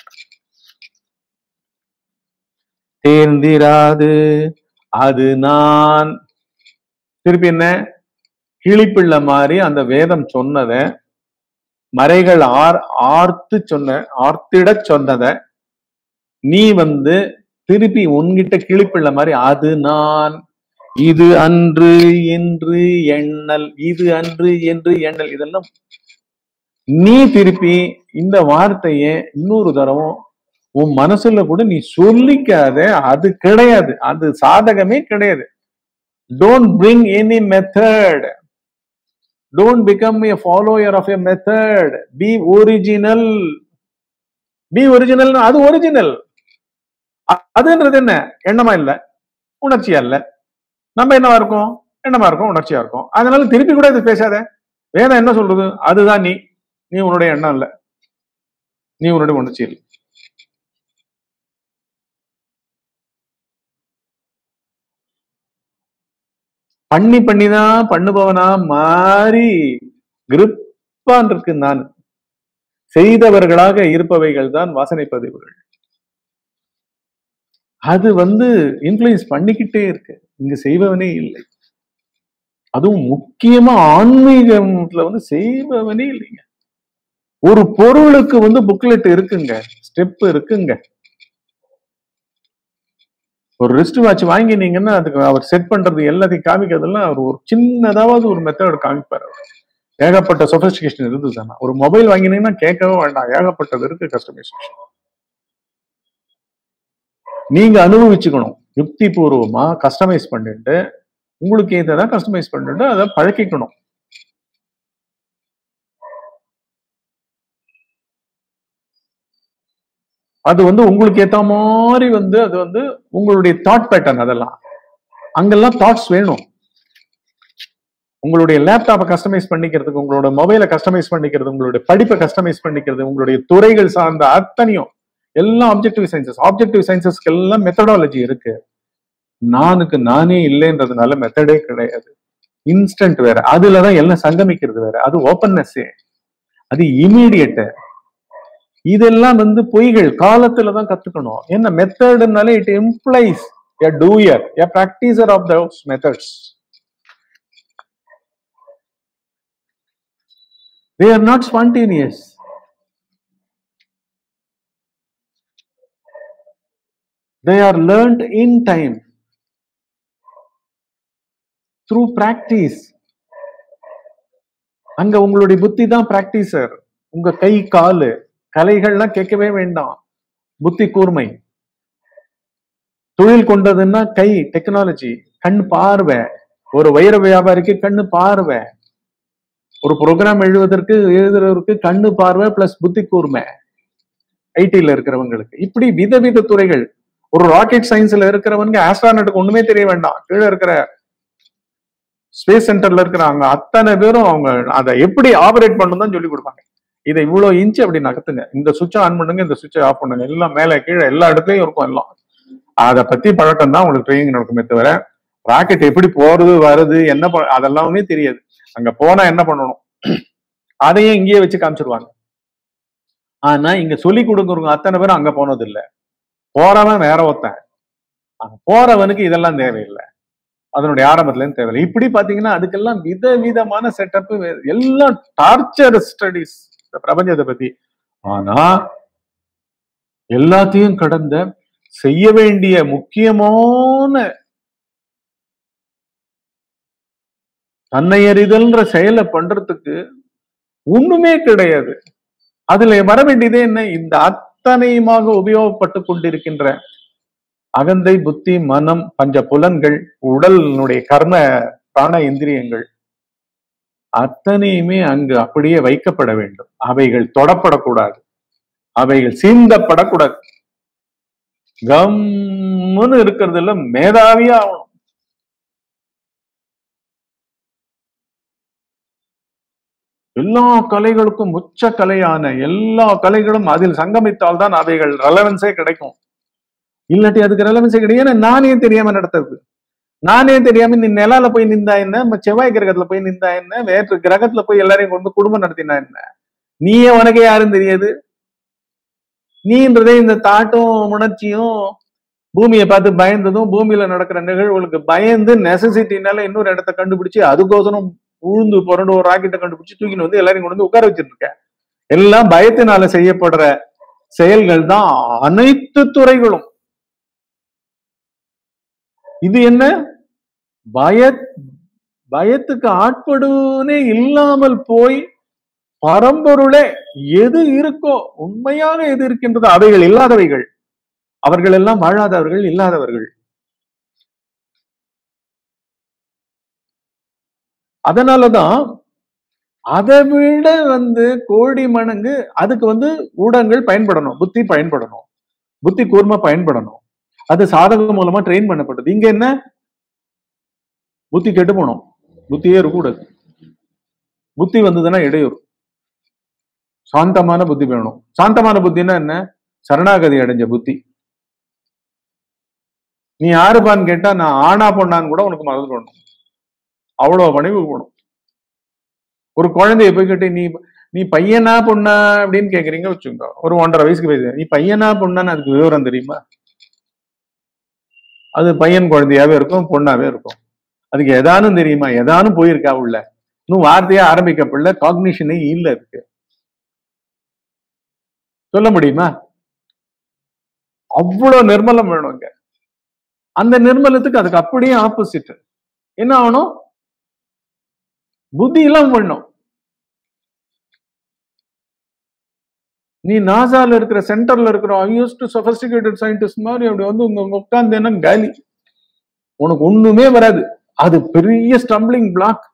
[SPEAKER 1] தேர்ந்திராது அது நான் திருப்பி என்ன கிளிப்பிள்ளை மாதிரி அந்த வேதம் சொன்னத மறைகள் ஆர் ஆர்த்து சொன்ன ஆர்த்திடச் சொன்னத நீ வந்து திருப்பி உன்கிட்ட கிளிப்பிள்ளை மாதிரி அது நான் இது அன்று என்று எண்ணல் இது அன்று என்று எண்ணல் இதெல்லாம் நீ திருப்பி இந்த வார்த்தைய இன்னொரு தடவும் உன் மனசுல கூட நீ சொல்லிக்காத அது கிடையாது அது சாதகமே கிடையாது don't bring any method don't become a follower of a method be original be original அது ஒரிஜினல் அதுன்றது என்ன எண்ணமா இல்ல உணர்ச்சியா இல்ல நம்ம என்னவா இருக்கோம் எண்ணமா இருக்கும் உணர்ச்சியா இருக்கும் அதனால திருப்பி கூட இது பேசாத வேதம் என்ன சொல்றது அதுதான் நீ நீ உன்னுடைய எண்ணம் இல்ல நீ உன்னுடைய உணர்ச்சி இல்லை பண்ணி பண்ணிதான் பண்ணுபவனா மாறி கிருப்பான் இருக்கு நான் செய்தவர்களாக இருப்பவைகள் தான் வாசனை பதிவுகள் அது வந்து இன்ஃப்ளூயன்ஸ் பண்ணிக்கிட்டே இருக்கு இங்க செய்பவனே இல்லை அதுவும் முக்கியமா ஆன்மீகத்துல வந்து செய்பவனே இல்லைங்க ஒரு பொருளுக்கு வந்து புக்லெட் இருக்குங்க ஸ்டெப் இருக்குங்க ஒரு ரிஸ்ட் வாட்ச் வாங்கினீங்கன்னா அதுக்கு அவர் செட் பண்றது எல்லாத்தையும் காமிக்கிறதெல்லாம் அவர் ஒரு சின்னதாவது ஒரு மெத்தட் காமிப்பார் அவர் ஏகப்பட்ட சொபிஸ்டிகேஷன் இருந்ததுன்னா ஒரு மொபைல் வாங்கினீங்கன்னா கேட்கவே வேண்டாம் ஏகப்பட்டது இருக்கு கஸ்டமைசேஷன் நீங்க அனுபவிச்சுக்கணும் யுக்தி பூர்வமா கஸ்டமைஸ் பண்ணிட்டு உங்களுக்கு ஏதான் கஸ்டமைஸ் பண்ணிட்டு அதை பழக்கிக்கணும் அது வந்து உங்களுக்கு ஏத்த மாதிரி வந்து அது வந்து உங்களுடைய தாட் பேட்டர்ன் அதெல்லாம் அங்கெல்லாம் தாட்ஸ் வேணும் உங்களுடைய லேப்டாப்பை கஸ்டமைஸ் பண்ணிக்கிறதுக்கு உங்களோட மொபைலை கஸ்டமைஸ் பண்ணிக்கிறது உங்களுடைய படிப்பை கஸ்டமைஸ் பண்ணிக்கிறது உங்களுடைய துறைகள் சார்ந்த அத்தனையும் எல்லாம் ஆப்ஜெக்டிவ் சயின்சஸ் ஆப்ஜெக்டிவ் சயின்சஸ்க்கு எல்லாம் மெத்தடாலஜி இருக்கு நானுக்கு நானே இல்லைன்றதுனால மெத்தடே கிடையாது இன்ஸ்டன்ட் வேற அதுலதான் எல்லாம் சங்கமிக்கிறது வேற அது ஓப்பன்னஸ் அது இமீடியட் இதெல்லாம் வந்து பொய்கள் காலத்துல தான் கத்துக்கணும் என்ன மெத்தட்னாலே it implies a doer a practitioner of those methods they are not spontaneous they are learned in time through practice அங்க உங்களுடைய புத்தி தான் பிராக்டிசர் உங்க கை காலு கலைகள்லாம் கேட்கவே வேண்டாம் புத்தி கூர்மை தொழில் கொண்டதுன்னா கை டெக்னாலஜி கண் பார்வை ஒரு வைர வியாபாரிக்கு கண்ணு பார்வை ஒரு ப்ரோக்ராம் எழுதுவதற்கு எழுதுறவருக்கு கண்ணு பார்வை பிளஸ் புத்தி கூர்மை ஐடில இருக்கிறவங்களுக்கு இப்படி விதவித துறைகள் ஒரு ராக்கெட் சயின்ஸ்ல இருக்கிறவங்க ஆஸ்ட்ரானட்டுக்கு ஒண்ணுமே தெரிய வேண்டாம் கீழே இருக்கிற ஸ்பேஸ் சென்டர்ல இருக்கிறாங்க அத்தனை பேரும் அவங்க அதை எப்படி ஆபரேட் பண்ணணும் சொல்லி கொடுப்பாங்க இதை இவ்வளவு இன்ச்சு அப்படி நகர்த்துங்க இந்த சுவிட்சை ஆன் பண்ணுங்க இந்த சுவிட்சை ஆஃப் பண்ணுங்க எல்லாம் மேல கீழே எல்லா இடத்துலயும் இருக்கும் எல்லாம் அதை பத்தி பழக்கம் தான் உங்களுக்கு ட்ரைனிங் நடக்குமே தவிர ராக்கெட் எப்படி போறது வருது என்ன ப- அதெல்லாமே தெரியாது அங்க போனா என்ன பண்ணணும் அதையும் இங்கேயே வச்சு காமிச்சிருவாங்க ஆனா இங்க சொல்லி கொடுக்குறவங்க அத்தனை பேரும் அங்க போனது இல்ல போறவன் வேற ஒருத்தன் அங்க போறவனுக்கு இதெல்லாம் தேவையில்லை அதனுடைய ஆரம்பத்துல இருந்து தேவையில்லை இப்படி பாத்தீங்கன்னா அதுக்கெல்லாம் விதவிதமான செட்டப் எல்லாம் டார்ச்சர் ஸ்டடிஸ் இந்த பிரபஞ்சத்தை பத்தி ஆனா எல்லாத்தையும் கடந்த செய்ய வேண்டிய முக்கியமான தன்னை அறிதல்ன்ற செயலை பண்றதுக்கு ஒண்ணுமே கிடையாது அதுல வர வேண்டியதே என்ன இந்த அத்தனையுமாக உபயோகப்பட்டு கொண்டிருக்கின்ற அகந்தை புத்தி மனம் பஞ்ச புலன்கள் உடலினுடைய கர்ம பிராண இந்திரியங்கள் அத்தனையுமே அங்கு அப்படியே வைக்கப்பட வேண்டும் அவைகள் தொடப்படக்கூடாது அவைகள் சீந்தப்படக்கூடாது கம்முன்னு இருக்கிறதுல மேதாவியா ஆகணும் எல்லா கலைகளுக்கும் உச்ச கலையான எல்லா கலைகளும் அதில் சங்கமித்தால் தான் அவைகள் ரெலவன்ஸே கிடைக்கும் இல்லாட்டி அதுக்கு ரெலவன்ஸே கிடையாது ஏன்னா நானே தெரியாம நடத்துறது நானே தெரியாம நீ நிலால போய் நின்றா என்ன ம- செவ்வாய் கிரகத்துல போய் நின்றா என்ன வேற்று கிரகத்துல போய் எல்லாரையும் கொண்டு போய் குடும்பம் நடத்தினா என்ன நீயே உனக்கு யாரும் தெரியாது நீன்றதே இந்த தாட்டும் உணர்ச்சியும் பூமியை பார்த்து பயந்ததும் பூமியில நடக்கிற நிகழ்வுகளுக்கு பயந்து நெசசிட்டினால இன்னொரு இடத்த கண்டுபிடிச்சு அதுக்கோசரம் உழுந்து புரண்டு ஒரு ராக்கெட்டை கண்டுபிடிச்சு தூக்கின்னு வந்து எல்லாரையும் கொண்டு வந்து உட்கார வச்சிட்டு இருக்க எல்லாம் பயத்தினால செய்யப்படுற செயல்கள் தான் அனைத்து துறைகளும் இது என்ன பய பயத்துக்கு ஆட்படுவனே இல்லாமல் போய் பரம்பொருளே எது இருக்கோ உண்மையாக எது இருக்கின்றதோ அவைகள் இல்லாதவைகள் அவர்கள் எல்லாம் வாழாதவர்கள் இல்லாதவர்கள் அதனாலதான் அதை விட வந்து கோடி மடங்கு அதுக்கு வந்து ஊடகங்கள் பயன்படணும் புத்தி பயன்படணும் புத்தி கூர்மை பயன்படணும் அது சாதகம் மூலமா ட்ரெயின் பண்ணப்பட்டது இங்க என்ன புத்தி கெட்டு போனோம் புத்தியே இருக்கக்கூடாது புத்தி வந்ததுன்னா இடையூறு சாந்தமான புத்தி வேணும் சாந்தமான புத்தின்னா என்ன சரணாகதி அடைஞ்ச புத்தி நீ யாருப்பான்னு கேட்டா நான் ஆனா பொண்ணான்னு கூட உனக்கு மறந்து போடணும் அவ்வளவு பணிவு போகணும் ஒரு குழந்தைய போய் கேட்டு நீ நீ பையனா பொண்ணா அப்படின்னு கேக்குறீங்க வச்சுக்கோ ஒரு ஒன்றரை வயசுக்கு வயசு நீ பையனா பொண்ணான்னு அதுக்கு விவரம் தெரியுமா அது பையன் குழந்தையாவே இருக்கும் பொண்ணாவே இருக்கும் அதுக்கு எதானும் தெரியுமா எதானும் போயிருக்கா உள்ள இன்னும் வார்த்தையா ஆரம்பிக்கப்படல காக்னிஷனே இல்ல இருக்கு சொல்ல முடியுமா அவ்வளவு நிர்மலம் வேணுங்க அந்த நிர்மலத்துக்கு அதுக்கு அப்படியே ஆப்போசிட் என்ன ஆகணும் புத்தி எல்லாம் பண்ணும் நீ நாசால இருக்கிற சென்டர்ல இருக்கிற ஹையஸ்ட் சொபஸ்டிகேட்டட் சயின்டிஸ்ட் மாதிரி அப்படி வந்து உங்க உட்கார்ந்தேன்னா காலி உனக்கு ஒண்ணுமே வராது அது பெரிய ஸ்டம்பிளிங் பிளாக்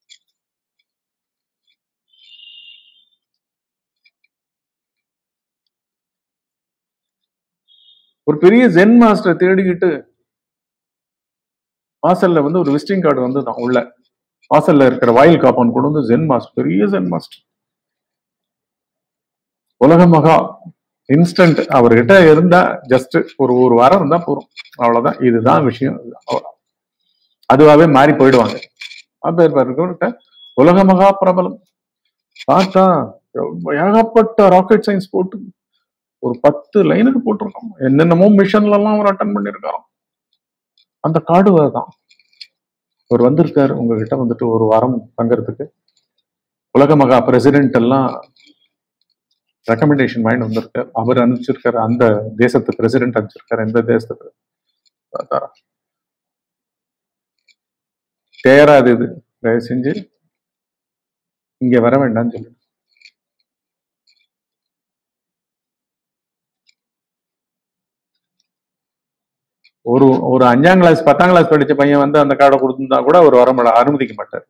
[SPEAKER 1] ஒரு பெரிய ஜென் மாஸ்டர் தேடிக்கிட்டு வாசல்ல வந்து ஒரு விசிட்டிங் கார்டு வந்து தான் உள்ள வாசல்ல இருக்கிற வாயில் காப்பான் கொண்டு வந்து ஜென் மாஸ்டர் பெரிய ஜென் மாஸ்டர் உலக மகா இன்ஸ்டன்ட் அவர்கிட்ட இருந்தா ஜஸ்ட் ஒரு ஒரு வாரம் இருந்தா போதும் அவ்வளவுதான் இதுதான் விஷயம் அவ்வளவுதான். அதுவாவே மாறி போயிடுவாங்க அப்பேற்பட்ட உலக மகா பிரபலம் பார்த்தா எவ்வ- ஏகப்பட்ட ராக்கெட் சயின்ஸ் போட்டு ஒரு பத்து லைனுக்கு போட்டிருக்கோம் என்னென்னமோ மிஷன்ல எல்லாம் அவர் அட்டன் பண்ணியிருக்காராம் அந்த கார்டு தான் அவர் வந்திருக்காரு உங்ககிட்ட வந்துட்டு ஒரு வாரம் தங்கறதுக்கு உலக மகா பிரசிடென்ட் எல்லாம் ரெக்கமெண்டேஷன் வாங்கிட்டு வந்திருக்காரு அவர் அனுப்பிச்சிருக்காரு அந்த தேசத்து பிரசிடென்ட் அனுப்பிச்சிருக்காரு எந்த தேசத்துக்கு பார்த்தாரா தேராது இது தயவு செஞ்சு இங்க வர வேண்டாம்னு சொல்லு ஒரு ஒரு அஞ்சாம் கிளாஸ் பத்தாம் கிளாஸ் படிச்ச பையன் வந்து அந்த கார்டை கொடுத்திருந்தா கூட அவர் வர மாட்டா அனுமதிக்க மாட்டார்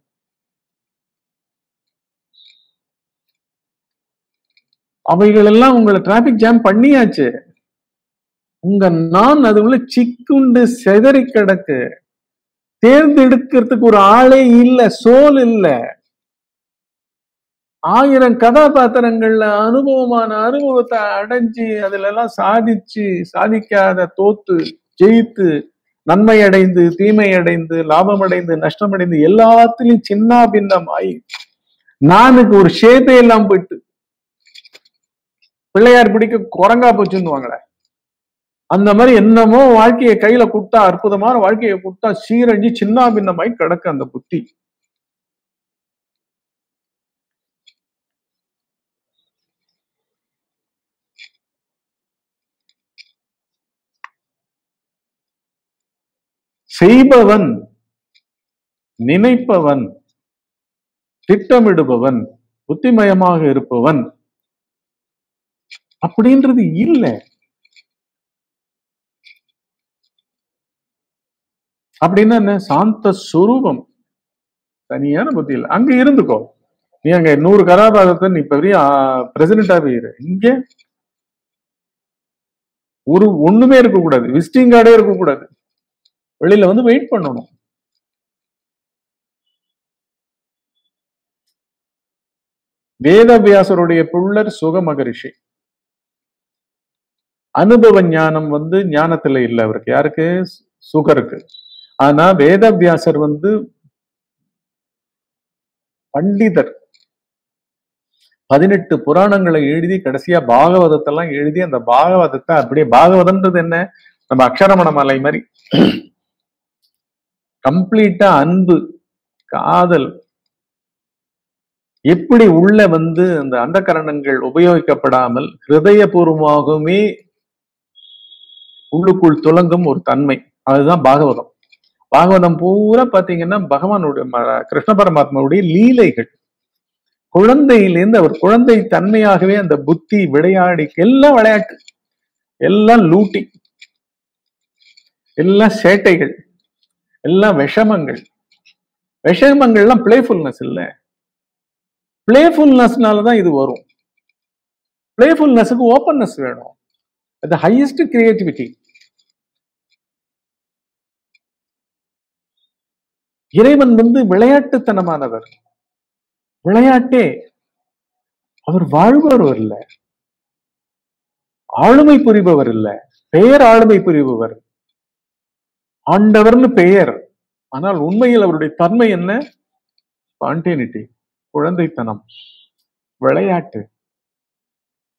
[SPEAKER 1] அவைகள் எல்லாம் உங்களை டிராபிக் ஜாம் பண்ணியாச்சு உங்க நான் அது உள்ள சிக்குண்டு செதறி கிடக்கு தேர்ந்தெடுக்கிறதுக்கு ஒரு ஆளே இல்ல சோல் இல்ல ஆயிரம் கதாபாத்திரங்கள்ல அனுபவமான அனுபவத்தை அடைஞ்சு அதுல எல்லாம் சாதிச்சு சாதிக்காத தோத்து ஜெயித்து நன்மை அடைந்து தீமை அடைந்து லாபம் அடைந்து நஷ்டம் அடைந்து எல்லாத்துலயும் சின்ன பின்னமாயி நானுக்கு ஒரு ஷேப்பே எல்லாம் போயிட்டு பிள்ளையார் பிடிக்க குரங்கா போச்சுன்னு அந்த மாதிரி என்னமோ வாழ்க்கையை கையில கொடுத்தா அற்புதமான வாழ்க்கையை கொடுத்தா சீரழிஞ்சு சின்ன பின்னமாய் கிடக்கு அந்த புத்தி செய்பவன் நினைப்பவன் திட்டமிடுபவன் புத்திமயமாக இருப்பவன் அப்படின்றது இல்ல அப்படின்னா என்ன சாந்த சுரூபம் தனியான புத்தி இல்லை அங்க இருந்துக்கோ நீ அங்க நூறு கதாபாத்திரத்தை நீ பெரிய பிரசிடென்டாவே இரு இங்க ஒரு ஒண்ணுமே இருக்கக்கூடாது விசிட்டிங் கார்டே இருக்கக்கூடாது வெளியில வந்து வெயிட் பண்ணணும் வேதவியாசருடைய புள்ளர் சுக மகரிஷி அனுபவ ஞானம் வந்து ஞானத்துல இல்ல அவருக்கு யாருக்கு சுகருக்கு ஆனா வேதவியாசர் வந்து பண்டிதர் பதினெட்டு புராணங்களை எழுதி கடைசியா பாகவதத்தை எல்லாம் எழுதி அந்த பாகவதத்தை அப்படியே பாகவதம்ன்றது என்ன நம்ம அக்ஷரமண மலை மாதிரி கம்ப்ளீட்டா அன்பு காதல் எப்படி உள்ள வந்து அந்த அந்த கரணங்கள் உபயோகிக்கப்படாமல் ஹிருதயபூர்வமாகவுமே உள்ளுக்குள் துலங்கும் ஒரு தன்மை அதுதான் பாகவதம் பாகவதம் பூரா பாத்தீங்கன்னா பகவானுடைய ம- கிருஷ்ண பரமாத்மாவுடைய லீலைகள் குழந்தையிலேருந்து அவர் குழந்தை தன்மையாகவே அந்த புத்தி விளையாடி எல்லாம் விளையாட்டு எல்லாம் லூட்டி எல்லாம் சேட்டைகள் எல்லாம் விஷமங்கள் விஷமங்கள்லாம் பிளேஃபுல்னஸ் இல்ல பிளேஃபுல்னஸ்னால தான் இது வரும் பிளேஃபுல்னஸுக்கு ஓப்பன்னஸ் வேணும் அது ஹையஸ்ட் கிரியேட்டிவிட்டி இறைவன் வந்து விளையாட்டுத்தனமானவர் விளையாட்டே அவர் வாழ்பவர் இல்ல ஆளுமை புரிபவர் இல்ல பெயர் ஆளுமை புரிபவர் ஆண்டவர்னு பெயர் ஆனால் உண்மையில் அவருடைய தன்மை என்ன ஸ்பான்டேனிட்டி குழந்தைத்தனம் விளையாட்டு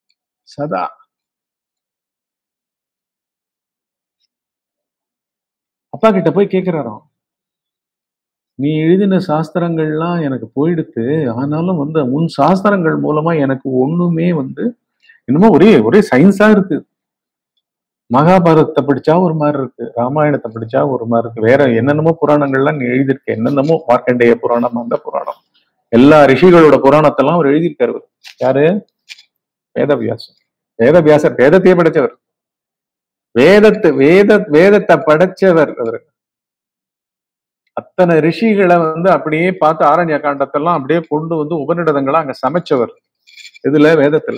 [SPEAKER 1] சதா அப்பா கிட்ட போய் கேக்குறாராம் நீ எழுதின சாஸ்திரங்கள்லாம் எனக்கு போயிடுத்து ஆனாலும் வந்து உன் சாஸ்திரங்கள் மூலமா எனக்கு ஒண்ணுமே வந்து என்னமோ ஒரே ஒரே சயின்ஸா இருக்கு மகாபாரதத்தை படிச்சா ஒரு மாதிரி இருக்கு ராமாயணத்தை படிச்சா ஒரு மாதிரி இருக்கு வேற என்னென்னமோ புராணங்கள்லாம் நீ எழுதியிருக்க என்னென்னமோ மார்க்கண்டேய புராணம் அந்த புராணம் எல்லா ரிஷிகளோட புராணத்தெல்லாம் அவர் எழுதியிருக்காரு இவர். யாரு வேதவியாசர் வேதவியாசர் வேதத்தையே படைச்சவர் வேதத்தை வேத வேதத்தை படைச்சவர் அவர் அத்தனை ரிஷிகளை வந்து அப்படியே பார்த்து ஆரண்ய காண்டத்தெல்லாம் அப்படியே கொண்டு வந்து உபநிடதங்களை அங்க சமைச்சவர் இதுல வேதத்துல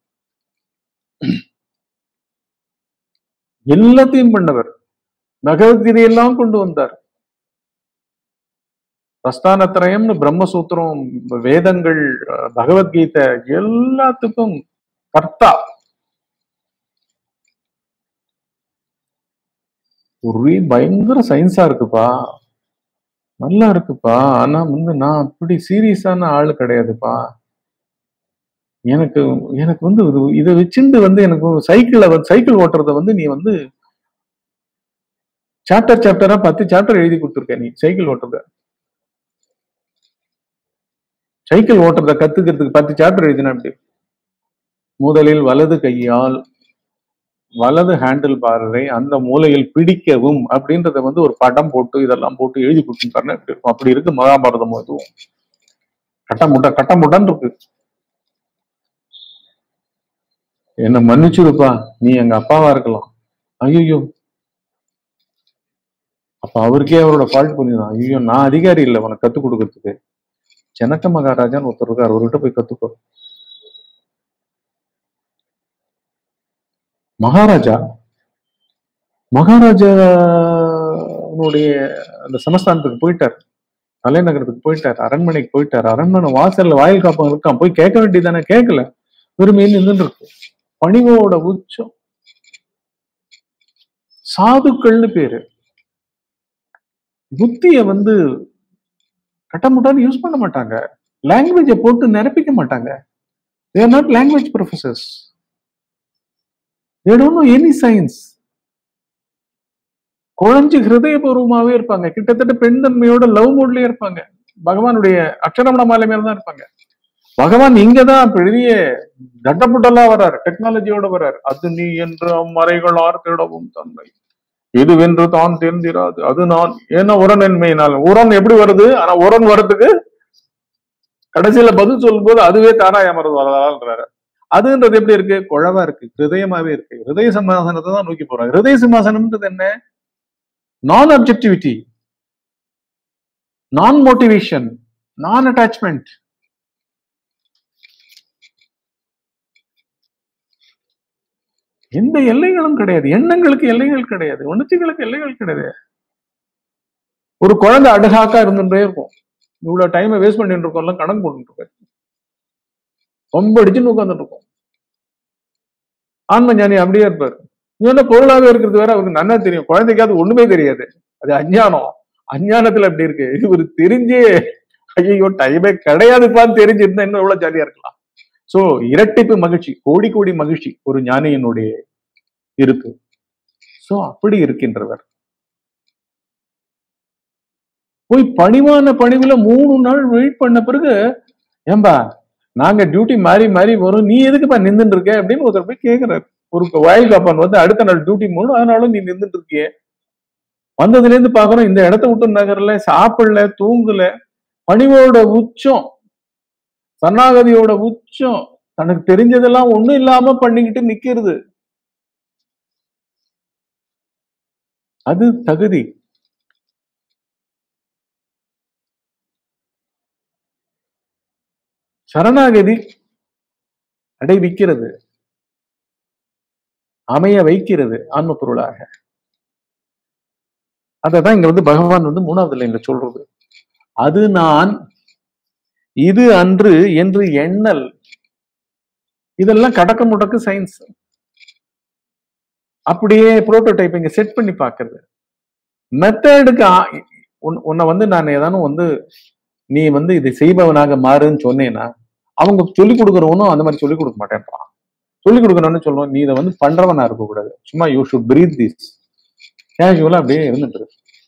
[SPEAKER 1] எல்லாத்தையும் பண்ணவர் பகவத்கீதையெல்லாம் கொண்டு வந்தார் பிரஸ்தானத்திரயம்னு பிரம்மசூத்திரம் வேதங்கள் அஹ், பகவத்கீதை எல்லாத்துக்கும் கர்த்தா ஒரே பயங்கர சயின்ஸா இருக்குப்பா நல்லா இருக்குப்பா ஆனா வந்து நான் அப்படி சீரியஸான ஆளு கிடையாதுப்பா எனக்கு எனக்கு வந்து இது இதை வச்சுட்டு வந்து எனக்கு சைக்கிள வந்து சைக்கிள் ஓட்டுறத வந்து நீ வந்து சாப்டர் சாப்டரா பத்து சாப்டர் எழுதி கொடுத்துருக்க நீ சைக்கிள் ஓட்டுறத சைக்கிள் ஓட்டுறத கத்துக்கிறதுக்கு பத்து சாப்டர் எழுதினா எப்படி முதலில் வலது கையால் வலது ஹேண்டில் பாரை அந்த மூலையில் பிடிக்கவும் அப்படின்றத வந்து ஒரு படம் போட்டு இதெல்லாம் போட்டு எழுதி கொடுத்துருக்காருன்னா எப்படி இருக்கும் அப்படி இருக்கு மகாபாரதம் இதுவும் கட்டமுட்ட கட்டமுட்டன் இருக்கு என்ன மன்னிச்சுடுப்பா நீ எங்க அப்பாவா இருக்கலாம் ஐயோ அப்ப அவருக்கே அவரோட ஃபால்ட் பண்ணிதான் ஐயோ நான் அதிகாரி இல்லை உனக்கு கத்துக் கொடுக்கறதுக்கு ஜனக மகாராஜான்னு ஒருத்தர் இருக்கார் அவர்கிட்ட போய் கத்துக்கோ மகாராஜா மகாராஜாவுடைய அந்த சமஸ்தானத்துக்கு போயிட்டார் தலைநகரத்துக்கு போயிட்டார் அரண்மனைக்கு போயிட்டார் அரண்மனை வாசல்ல வாயில் காப்பம் இருக்கான் போய் கேட்க வேண்டியதானே கேட்கல வெறுமே நின்று இருக்கு பணிவோட உச்சம் சாதுக்கள்னு பேரு புத்திய வந்து கட்டமுட்டான்னு யூஸ் பண்ண மாட்டாங்க லாங்குவேஜை போட்டு நிரப்பிக்க மாட்டாங்க they're not language professors they don't know any science குழஞ்சு ஹிருதயபூர்வமாவே இருப்பாங்க கிட்டத்தட்ட பெண் தன்மையோட லவ் மூட்லயே இருப்பாங்க பகவானுடைய அக்ஷரமண மாலை மேல தான் இருப்பாங்க பகவான் இங்கதான் பெரிய தட்டப்புட்டலா வர்றாரு டெக்னாலஜியோட வர்றாரு அது நீ என்ற மறைகள் ஆர்த்திடவும் தன்மை இதுவென்று தான் தெரிந்திராது அது நான் ஏன்னா உரன் என்மையினால் உரன் எப்படி வருது ஆனா உரன் வர்றதுக்கு கடைசியில பதில் சொல்லும்போது அதுவே தானா ஏமறது வரதான்றாரு அதுன்றது எப்படி இருக்கு குழவா இருக்கு ஹிருதயமாவே இருக்கு ஹிருதய சிம்மாசனத்தை தான் நோக்கி போறோம் ஹிருதய சிம்மாசனம்ன்றது என்ன நான் அப்ஜெக்டிவிட்டி நான் மோட்டிவேஷன் நான் அட்டாச்மெண்ட் எந்த எல்லைகளும் கிடையாது எண்ணங்களுக்கு எல்லைகள் கிடையாது உணர்ச்சிகளுக்கு எல்லைகள் கிடையாது ஒரு குழந்தை அடகாக்கா இருந்துட்டே இருக்கும் இவ்வளவு டைமை வேஸ்ட் பண்ணிட்டு இருக்கோம்ல கணக்கு போட்டுட்டு இருக்கோம் ரொம்ப அடிச்சுன்னு உட்காந்துட்டு இருக்கோம் ஆன்ம ஞானி அப்படியே இருப்பாரு இவன பொருளாவே இருக்கிறது வேற அவருக்கு நன்னா தெரியும் குழந்தைக்காவது ஒண்ணுமே தெரியாது அது அஞ்ஞானம் அஞ்ஞானத்துல அப்படி இருக்கு இவரு தெரிஞ்சே ஐயோ டைமே கிடையாதுப்பான்னு தெரிஞ்சிருந்தா இன்னும் எவ்வளவு ஜாலியா இருக்கலாம் சோ இரட்டிப்பு மகிழ்ச்சி கோடி கோடி மகிழ்ச்சி ஒரு ஞானியினுடைய இருக்கு சோ அப்படி இருக்கின்றவர் போய் பணிவான பணிவுல மூணு நாள் வெயிட் பண்ண பிறகு ஏம்பா நாங்க டியூட்டி மாறி மாறி வரும் நீ எதுக்குப்பா நின்றுட்டு இருக்க அப்படின்னு ஒருத்தர் போய் கேக்குறாரு ஒரு வயல் காப்பான் வந்து அடுத்த நாள் டியூட்டி மூணு அதனாலும் நீ நின்றுட்டு இருக்கியே வந்ததுல இருந்து பாக்குறோம் இந்த இடத்த விட்டு நகரல சாப்பிடல தூங்கல பணிவோட உச்சம் சரணாகதியோட உச்சம் தனக்கு தெரிஞ்சதெல்லாம் ஒண்ணும் இல்லாம பண்ணிக்கிட்டு நிக்கிறது அது தகுதி சரணாகதி அடைவிக்கிறது அமைய வைக்கிறது ஆன்ம பொருளாக அததான் இங்க வந்து பகவான் வந்து மூணாவது லைன்ல சொல்றது அது நான் இது அன்று என்று எண்ணல் இதெல்லாம் கடக்க முடக்கு சயின்ஸ் அப்படியே புரோட்டோடைப் இங்க செட் பண்ணி பாக்குறது மெத்தடுக்கு உன்னை வந்து நான் ஏதானும் வந்து நீ வந்து இதை செய்பவனாக மாறுன்னு சொன்னேன்னா அவங்க சொல்லிக் கொடுக்குறவனும் அந்த மாதிரி சொல்லிக் கொடுக்க மாட்டேன்றான் சொல்லிக் கொடுக்கணும்னு சொல்லுவோம் நீ இதை வந்து பண்றவனா இருக்க கூடாது சும்மா யூ ஷுட் பிரீத் திஸ் கேஷுவலா அப்படியே இருந்துட்டு இருக்கு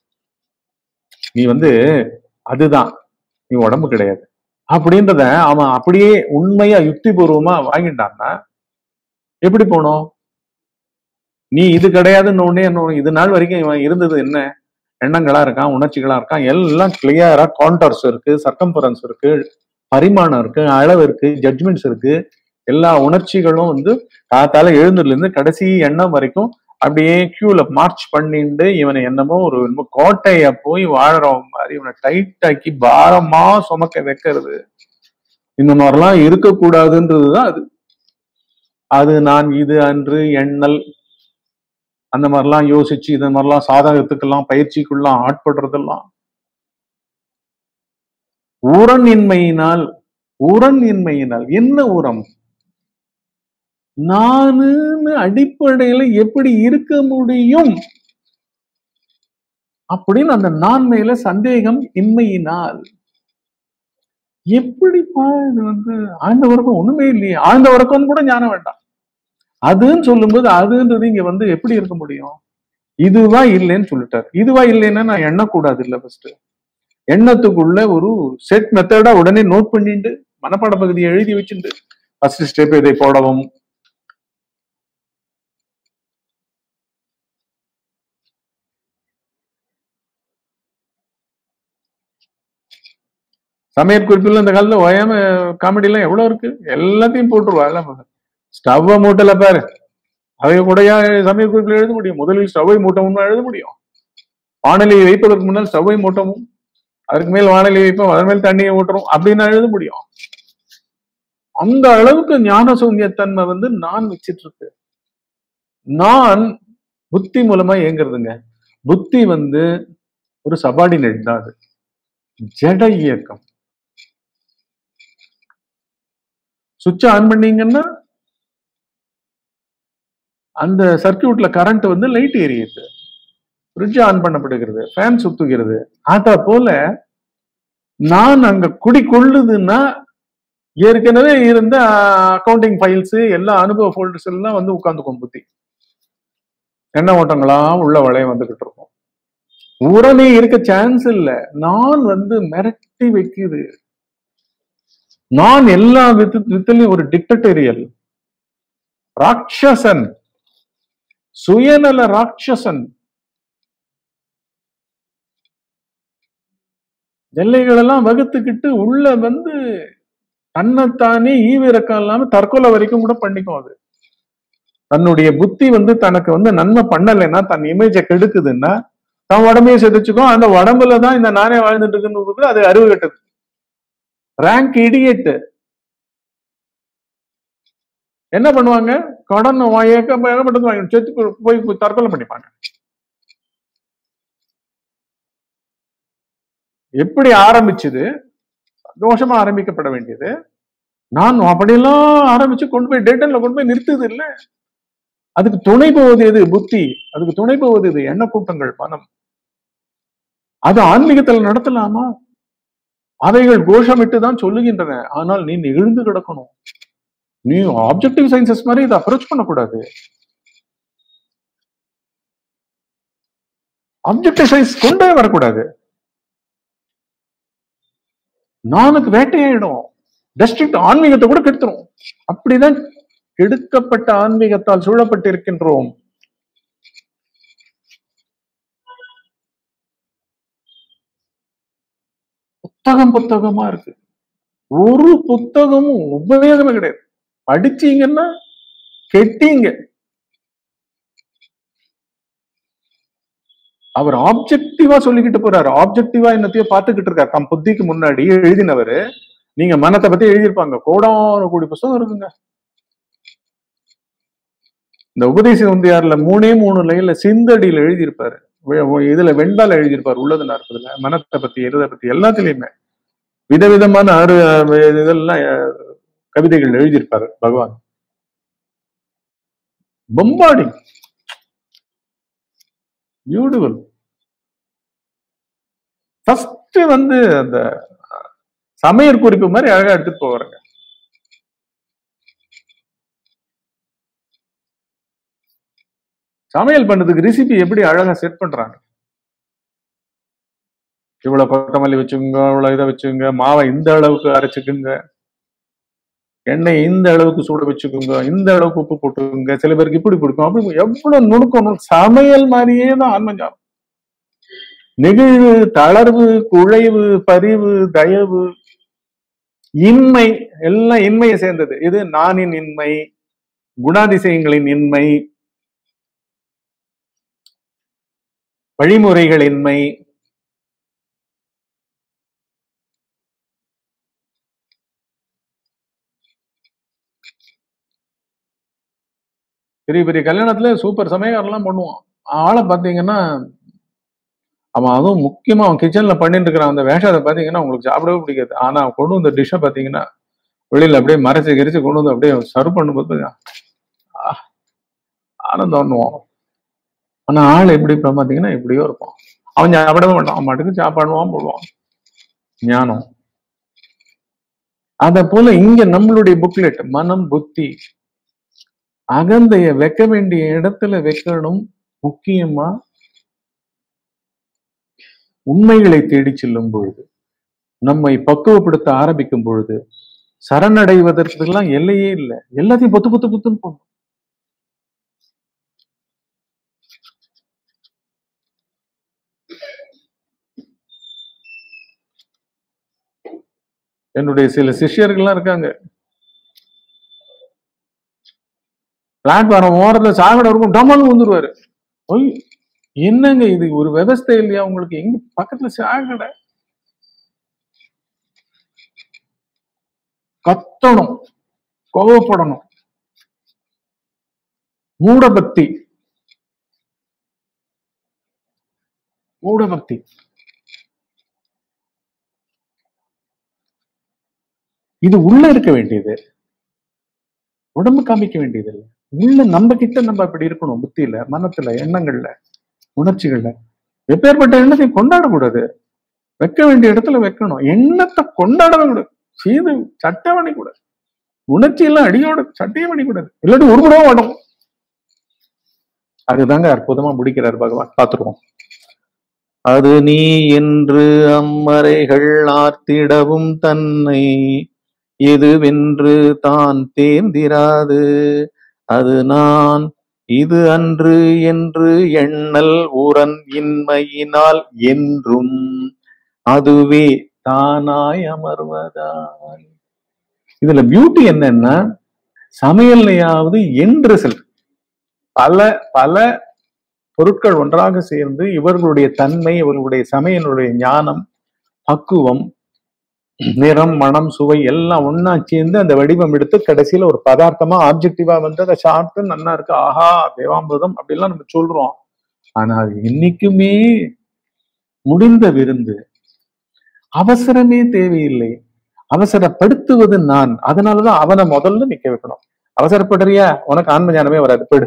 [SPEAKER 1] நீ வந்து அதுதான் நீ உடம்பு கிடையாது அப்படின்றத அவன் அப்படியே உண்மையா யுக்திபூர்வமா வாங்கிட்டான்னா எப்படி போனோம் நீ இது கிடையாதுன்னு உடனே இன்னும் இது நாள் வரைக்கும் இவன் இருந்தது என்ன எண்ணங்களா இருக்கான் உணர்ச்சிகளா இருக்கான் எல்லாம் கிளியரா கான்டர்ஸ் இருக்கு சர்க்கம்பரன்ஸ் இருக்கு பரிமாணம் இருக்கு அளவு இருக்கு ஜட்ஜ்மெண்ட்ஸ் இருக்கு எல்லா உணர்ச்சிகளும் வந்து காத்தால எழுந்ததுல இருந்து கடைசி எண்ணம் வரைக்கும் அப்படியே கியூல மார்ச் பண்ணிட்டு இவனை என்னமோ ஒரு என்னமோ கோட்டைய போய் வாழற மாதிரி இவனை டைட் ஆக்கி பாரமா சுமக்க வைக்கிறது இந்த மாதிரிலாம் இருக்கக்கூடாதுன்றதுதான் அது அது நான் இது அன்று எண்ணல் அந்த மாதிரிலாம் யோசிச்சு இந்த மாதிரிலாம் சாதகத்துக்கெல்லாம் பயிற்சிக்குள்ளாம் ஆட்படுறதெல்லாம் உரன் இன்மையினால் உரன் இன்மையினால் என்ன உரம் நானுன்னு அடிப்படையில எப்படி இருக்க முடியும் அப்படின்னு அந்த நான் மேல சந்தேகம் இன்மையினால் எப்படிப்பா இது வந்து ஆழ்ந்த உறக்கம் ஒண்ணுமே இல்லையே ஆழ்ந்த உறக்கம் கூட ஞானம் வேண்டாம் அதுன்னு சொல்லும்போது அதுன்றது இங்க வந்து எப்படி இருக்க முடியும் இதுவா இல்லைன்னு சொல்லிட்டாரு இதுவா இல்லைன்னா நான் எண்ணக்கூடாது இல்ல ஃபர்ஸ்ட் எண்ணத்துக்குள்ள ஒரு செட் மெத்தடா உடனே நோட் பண்ணிட்டு மனப்பாட பகுதியை எழுதி வச்சுட்டு ஃபர்ஸ்ட் ஸ்டெப் இதை போடவும் சமையல் குறிப்பில் இந்த காலத்துல ஓயாம காமெடி எல்லாம் எவ்வளவு இருக்கு எல்லாத்தையும் போட்டுருவா எல்லாம் ஸ்டவ்வை மூட்டல பாரு அதை கூடயா சமையல் குறிப்பில் எழுத முடியும் முதலில் ஸ்டவ்வை மூட்டவும் எழுத முடியும் வானொலியை வைப்பதற்கு முன்னால் ஸ்டவ்வை மூட்டவும் அதுக்கு மேல் வானொலி வைப்போம் அதன் மேல் தண்ணியை ஊட்டுறோம் அப்படின்னு எழுத முடியும் அந்த அளவுக்கு ஞான சூன்யத்தன்மை வந்து நான் வச்சிட்டு இருக்கு நான் புத்தி மூலமா இயங்குறதுங்க புத்தி வந்து ஒரு சபார்டினேட் தான் அது ஜட இயக்கம் சுவிட்ச் ஆன் பண்ணீங்கன்னா அந்த சர்க்கியூட்ல கரண்ட் வந்து லைட் எரியுது ஃப்ரிட்ஜ் ஆன் பண்ணப்படுகிறது ஃபேன் சுத்துகிறது அத போல நான் அங்க குடிக்கொள்ளுதுன்னா ஏற்கனவே இருந்த அக்கௌண்டிங் ஃபைல்ஸ் எல்லா அனுபவ ஃபோல்டர்ஸ் எல்லாம் வந்து உட்காந்துக்கும் புத்தி எண்ண ஓட்டங்களா உள்ள வளைய வந்துகிட்டு இருக்கும் உடனே இருக்க சான்ஸ் இல்ல நான் வந்து மிரட்டி வைக்குது நான் எல்லா வித்து வித்திலையும் ஒரு டிக்டட்டரியல் ராட்சசன் சுயநல ராட்சசன் எல்லைகள் எல்லாம் வகுத்துக்கிட்டு உள்ள வந்து தன்னைத்தானே ஈவிரக்கம் இல்லாம தற்கொலை வரைக்கும் கூட பண்ணிக்கும் அது தன்னுடைய புத்தி வந்து தனக்கு வந்து நன்மை பண்ணலைன்னா தன் இமேஜை கெடுக்குதுன்னா தன் உடம்பையும் செதுச்சுக்கும் அந்த உடம்புல தான் இந்த நானே வாழ்ந்துட்டு இருக்குன்னு அது அறிவு கட்டது ரேங்க் இடியட் என்ன பண்ணுவாங்க கடன் ஏகப்பட்டது வாங்கி செத்து போய் போய் தற்கொலை பண்ணிப்பாங்க எப்படி ஆரம்பிச்சது சந்தோஷமா ஆரம்பிக்கப்பட வேண்டியது நான் அப்படியெல்லாம் ஆரம்பிச்சு கொண்டு போய் டேட்டன்ல கொண்டு போய் நிறுத்துது இல்ல அதுக்கு துணை போவது எது புத்தி அதுக்கு துணை போவது எது எண்ண கூட்டங்கள் பணம் அது ஆன்மீகத்தில் நடத்தலாமா அவைகள் கோஷமிட்டு தான் சொல்லுகின்றன ஆனால் நீ நெகிழ்ந்து கிடக்கணும் நீ ஆப்ஜெக்டிவ் சயின்சஸ் மாதிரி இதை அப்ரோச் பண்ணக்கூடாது ஆப்ஜெக்டிவ் சயின்ஸ் கொண்டே வரக்கூடாது நானுக்கு வேட்டையாயிடும் டெஸ்ட்ரிக்ட் ஆன்மீகத்தை கூட கெடுத்துரும் அப்படிதான் கெடுக்கப்பட்ட ஆன்மீகத்தால் சூழப்பட்டிருக்கின்றோம் புத்தகம் புத்தகமா இருக்கு ஒரு புத்தகமும் உபயோகமே கிடையாது படிச்சீங்கன்னா கெட்டீங்க அவர் ஆப்ஜெக்டிவா சொல்லிக்கிட்டு போறாரு ஆப்ஜெக்டிவா என்னத்தையோ பார்த்துக்கிட்டு இருக்காரு தம் புத்திக்கு முன்னாடி எழுதினவரு நீங்க மனத்தை பத்தி எழுதியிருப்பாங்க கோடான கோடி புத்தகம் இருக்குங்க இந்த உபதேச உந்தியார்ல மூணே மூணு லைன்ல சிந்தடியில எழுதியிருப்பாரு வெ- இதுல வெண்பால எழுதியிருப்பாரு உள்ளது நாற்பதுல மனத்தை பத்தி எழுத பத்தி எல்லாத்துலயுமே விதவிதமான அரு இதெல்லாம் அஹ், கவிதைகள் எழுதியிருப்பாரு பகவான் பொம்பாடிங் பியூட்டிஃபுல் ஃபர்ஸ்ட் வந்து அந்த சமையல் குறிப்பு மாதிரி அழகா எடுத்துட்டு போவாருங்க சமையல் பண்றதுக்கு ரெசிபி எப்படி அழகா செட் பண்றாங்க இவ்வளவு கொத்தமல்லி வச்சுக்கோங்க இவ்வளவு இதை வச்சுக்கோங்க மாவை இந்த அளவுக்கு அரைச்சுக்குங்க எண்ணெய் இந்த அளவுக்கு சூட வச்சுக்கோங்க இந்த அளவுக்கு உப்பு போட்டுக்கோங்க சில பேருக்கு இப்படி பிடிக்கும் அப்படி எவ்வளவு நுணுக்கம் நுணுக்கம். சமையல் மாதிரியே தான் ஆன்மஞானம் நெகிழ்வு தளர்வு குழைவு பரிவு தயவு இன்மை எல்லாம் இன்மையை சேர்ந்தது இது நானின் இன்மை குணாதிசயங்களின் இன்மை வழிமுறைகளின்மை பெரிய பெரிய கல்யாணத்துல சூப்பர் சமயக்காரெல்லாம் பண்ணுவான் ஆளை பார்த்தீங்கன்னா அவன் அதுவும் முக்கியமா அவன் கிச்சன்ல பண்ணிட்டு இருக்கிறான் அந்த வேஷத்தை பார்த்தீங்கன்னா உங்களுக்கு சாப்பிடவே பிடிக்காது ஆனா அவன் கொண்டு வந்த டிஷ்ஷை பார்த்தீங்கன்னா வெளியில அப்படியே மறைச்சு கிரிச்சு கொண்டு வந்து அப்படியே சர்வ் பண்ணும்போது ஆ, ஆனந்தம் பண்ணுவான் ஆனா ஆள் எப்படி இருப்பான் பார்த்தீங்கன்னா இப்படியோ இருப்பான் அவன் சாப்பிடவே மாட்டான் அவன் மட்டுக்கு சாப்பாடுவான் போடுவான் ஞானம் அத போல இங்க நம்மளுடைய புக்லெட் மனம் புத்தி அகந்தைய வைக்க வேண்டிய இடத்துல வைக்கணும் முக்கியமா உண்மைகளை தேடி செல்லும் பொழுது நம்மை பக்குவப்படுத்த ஆரம்பிக்கும் பொழுது சரணடைவதற்கெல்லாம் எல்லையே இல்லை எல்லாத்தையும் பொத்து பொத்து பொத்துன்னு போகணும் என்னுடைய சில சிஷ்யர்கள்லாம் இருக்காங்க பிளாட்ஃபார்ம் ஓரத்துல சாக்கடை இருக்கும் டமாலும் வந்துருவாரு ஒய் என்னங்க இது ஒரு விவஸ்தை இல்லையா உங்களுக்கு எங்க பக்கத்துல சாக்கடை கத்தணும் கோவப்படணும் மூடபக்தி மூடபக்தி இது உள்ள இருக்க வேண்டியது உடம்பு காமிக்க வேண்டியது இல்லை உள்ள நம்ம கிட்ட நம்ம அப்படி இருக்கணும் புத்தியில மனத்துல எண்ணங்கள்ல உணர்ச்சிகள்ல எப்பேற்பட்ட எண்ணத்தையும் கொண்டாடக்கூடாது வைக்க வேண்டிய இடத்துல வைக்கணும் எண்ணத்தை கொண்டாடவே கூடாது செய்து சட்டை பண்ணிக்கூடாது உணர்ச்சி எல்லாம் அடியோட சட்டையே பண்ணிக்கூடாது இல்லாட்டி உருப்படவே மாட்டோம் அதுதாங்க அற்புதமா முடிக்கிறார் பகவான் பார்த்துருவோம் அது நீ என்று அம்மறைகள் ஆர்த்திடவும் தன்னை எதுவென்று தான் தேர்ந்திராது அது நான் இது அன்று என்று எண்ணல் உரன் இன்மையினால் என்றும் அதுவே தானாய் அமர்வதாய் இதுல பியூட்டி என்னன்னா சமையல்லையாவது என் ரிசல்ட் பல பல பொருட்கள் ஒன்றாக சேர்ந்து இவர்களுடைய தன்மை இவர்களுடைய சமையலுடைய ஞானம் பக்குவம் நிறம் மனம் சுவை எல்லாம் ஒண்ணா சேர்ந்து அந்த வடிவம் எடுத்து கடைசியில ஒரு பதார்த்தமா ஆப்ஜெக்டிவா வந்து அதை சாப்பிட்டு நல்லா இருக்கு ஆஹா தேவாம்பதம் அப்படிலாம் நம்ம சொல்றோம் ஆனா அது என்னைக்குமே முடிந்த விருந்து அவசரமே தேவையில்லை அவசரப்படுத்துவது நான் அதனாலதான் அவனை முதல்ல நிக்க வைக்கணும் அவசரப்படுறியா உனக்கு ஆன்ம ஞானமே வராது போயிடு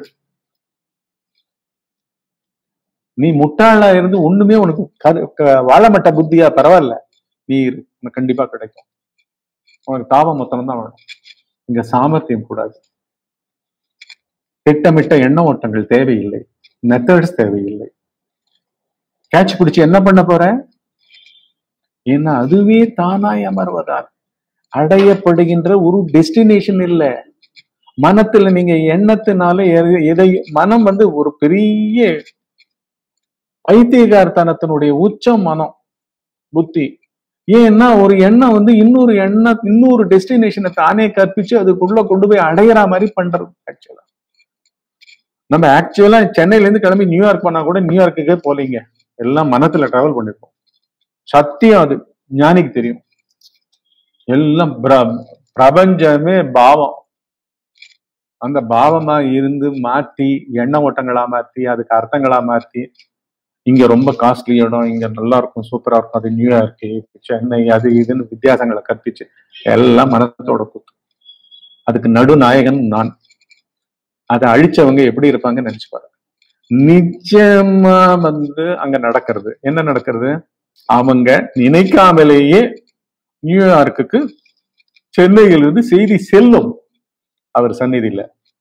[SPEAKER 1] நீ முட்டாளா இருந்து ஒண்ணுமே உனக்கு கரு- க- வாழமட்ட புத்தியா பரவாயில்ல நீ இரு உனக்கு கண்டிப்பா கிடைக்கும் உனக்கு தாபம் மொத்தம் தான் வேணும் இங்க சாமர்த்தியம் கூடாது திட்டமிட்ட எண்ண ஓட்டங்கள் தேவையில்லை மெத்தட்ஸ் தேவையில்லை கேட்ச் பிடிச்சு என்ன பண்ண போற ஏன்னா அதுவே தானாய் அமர்வதால் அடையப்படுகின்ற ஒரு டெஸ்டினேஷன் இல்ல மனத்துல நீங்க எண்ணத்தினால எதை- எதை மனம் வந்து ஒரு பெரிய பைத்தியகார்த்தனத்தினுடைய உச்சம் மனம் புத்தி ஏன்னா ஒரு எண்ணம் வந்து இன்னொரு எண்ணம் இன்னொரு டெஸ்டினேஷனை தானே கற்பிச்சு அதுக்குள்ள கொண்டு போய் அடையிற மாதிரி பண்றது ஆக்சுவலா நம்ம ஆக்சுவலா சென்னையில இருந்து கிளம்பி நியூயார்க் போனா கூட நியூயார்க்குக்கே போலீங்க எல்லாம் மனத்துல டிராவல் பண்ணிருப்போம் சத்தியம் அது ஞானிக்கு தெரியும் எல்லாம் பிர- பிரபஞ்சமே பாவம் அந்த பாவமா இருந்து மாத்தி எண்ண ஓட்டங்களா மாத்தி அதுக்கு அர்த்தங்களா மாத்தி இங்க ரொம்ப காஸ்ட்லி இடம் இங்க நல்லா இருக்கும் சூப்பரா இருக்கும் அது நியூயார்க்கு சென்னை அது இதுன்னு வித்தியாசங்களை கற்பிச்சு எல்லாம் மனத்தோட கூத்து அதுக்கு நடுநாயகன் நான் அதை அழிச்சவங்க எப்படி இருப்பாங்கன்னு நினைச்சு பாருங்க நிச்சயமா வந்து அங்க நடக்கிறது என்ன நடக்கிறது அவங்க நினைக்காமலேயே நியூயார்க்குக்கு சென்னையிலிருந்து செய்தி செல்லும் அவர் சந்நிதியில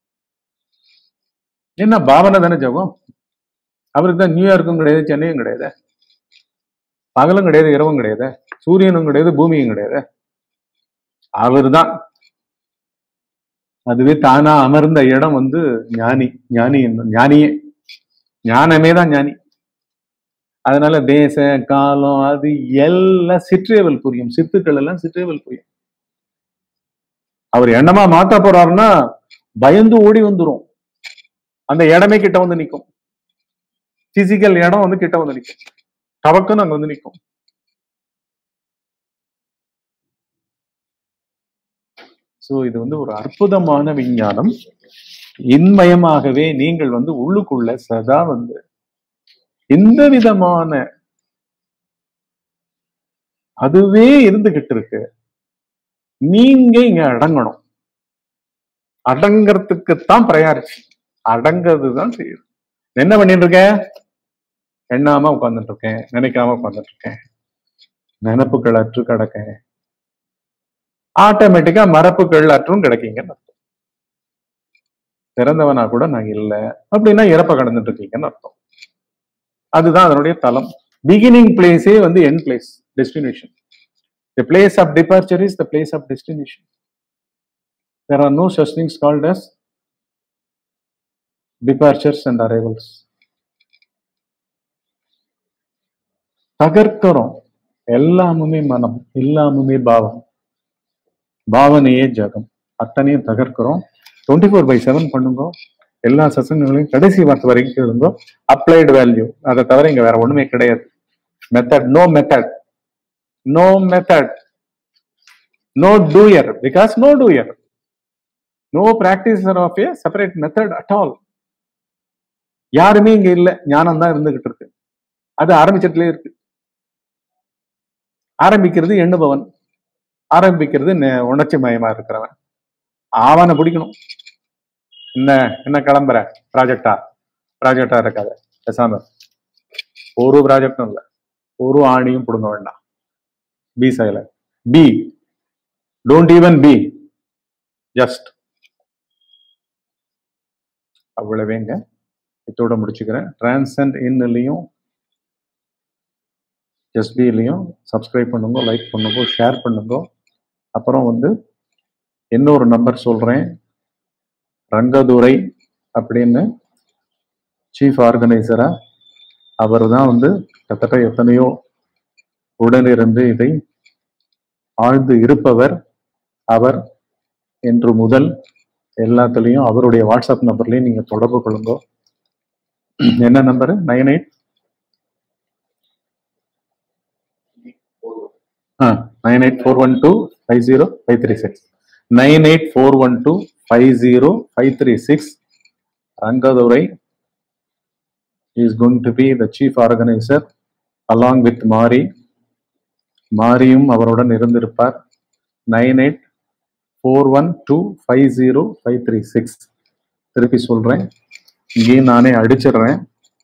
[SPEAKER 1] என்ன பாவனை தானே ஜபம் அவருக்கு தான் நியூயார்க்கும் கிடையாது சென்னையும் கிடையாது பகலும் கிடையாது இரவும் கிடையாது சூரியனும் கிடையாது பூமியும் கிடையாது அவர்தான் அதுவே தானா அமர்ந்த இடம் வந்து ஞானி ஞானி என்ன- ஞானியே ஞானமே தான் ஞானி அதனால தேச காலம் அது எல்லாம் சிற்றேவல் புரியும் சித்துக்கள் எல்லாம் சிற்றேவல் புரியும் அவர் எண்ணமா மாத்த போறாருன்னா பயந்து ஓடி வந்துரும் அந்த இடமே கிட்ட வந்து நிக்கும் பிசிக்கல் இடம் வந்து கிட்ட வந்து நிக்கும் டவக்குன்னு அங்க வந்து நிக்கும் சோ இது வந்து ஒரு அற்புதமான விஞ்ஞானம் இன்மயமாகவே நீங்கள் வந்து உள்ளுக்குள்ள சதா வந்து எந்த விதமான அதுவே இருந்துகிட்டு இருக்கு நீங்க இங்க அடங்கணும் அடங்கறதுக்குத்தான் பிரயாரிச்சு அடங்கிறது தான் செய்யுது என்ன பண்ணிட்டு இருக்கேன் எண்ணாம உட்கார்ந்துட்டு இருக்கேன் நினைக்காம உட்கார்ந்துட்டு இருக்கேன் நினப்புகள் அற்று கிடக்கேன் ஆட்டோமேட்டிக்கா மரப்புகள் அற்றும் கிடைக்கீங்கன்னு அர்த்தம் பிறந்தவனா கூட நான் இல்ல அப்படின்னா இறப்ப கடந்துட்டு இருக்கீங்கன்னு அர்த்தம் அதுதான் அதனுடைய தளம் பிகினிங் பிளேஸே வந்து என் place destination the place of departure is the place of destination there are no such things called as departures and arrivals தகர்க்கிறோம் எல்லாமுமே மனம் எல்லாமுமே பாவம் பாவனையே ஜகம் அத்தனையும் தகர்க்கிறோம் டுவெண்ட்டி ஃபோர் பை செவன் பண்ணுங்க எல்லா சசங்கங்களையும் கடைசி வார்த்தை வரைக்கும் இருந்தோ அப்ளைடு வேல்யூ அதை தவிர இங்க வேற ஒண்ணுமே கிடையாது method no method no method no doer because no doer no practitioner of a separate method at all யாருமே இங்க இல்ல ஞானம் தான் இருந்துகிட்டு இருக்கு அது ஆரம்பிச்சதுலயே இருக்கு ஆரம்பிக்கிறது எண்ணுபவன் ஆரம்பிக்கிறது நெ- உணர்ச்சி மயமா இருக்கிறவன் அவனை பிடிக்கணும் என்ன என்ன கிளம்புற ப்ராஜெக்டா ப்ராஜெக்டா இருக்காத பேசாம ஒரு ப்ராஜெக்டும் இல்ல ஒரு ஆணியும் பிடுங்க வேண்டாம் பி சைல be don't even be just அவ்வளவேங்க இதோட முடிச்சுக்கிறேன் டிரான்சன்ட் இன்னுலையும் எஸ்பிலையும் சப்ஸ்கிரைப் பண்ணுங்க லைக் பண்ணுங்க ஷேர் பண்ணுங்க அப்புறம் வந்து இன்னொரு நம்பர் சொல்றேன் ரங்கதுரை அப்படின்னு சீஃப் ஆர்கனைசரா அவர் தான் வந்து கிட்டத்தட்ட எத்தனையோ உடனிருந்து இதை ஆழ்ந்து இருப்பவர் அவர் என்று முதல் எல்லாத்துலேயும் அவருடைய வாட்ஸ்அப் நம்பர்லையும் நீங்க தொடர்பு கொள்ளுங்க என்ன number nine eight nine eight four one two five zero five three six nine eight four one two five zero five three six Rangadurai is going to be the chief organiser along with Mari மாரியும் அவருடன் இருந்திருப்பார் nine eight four one two five zero five three six திருப்பி சொல்றேன் இங்கேயும் நானே அடிச்சிடுறேன்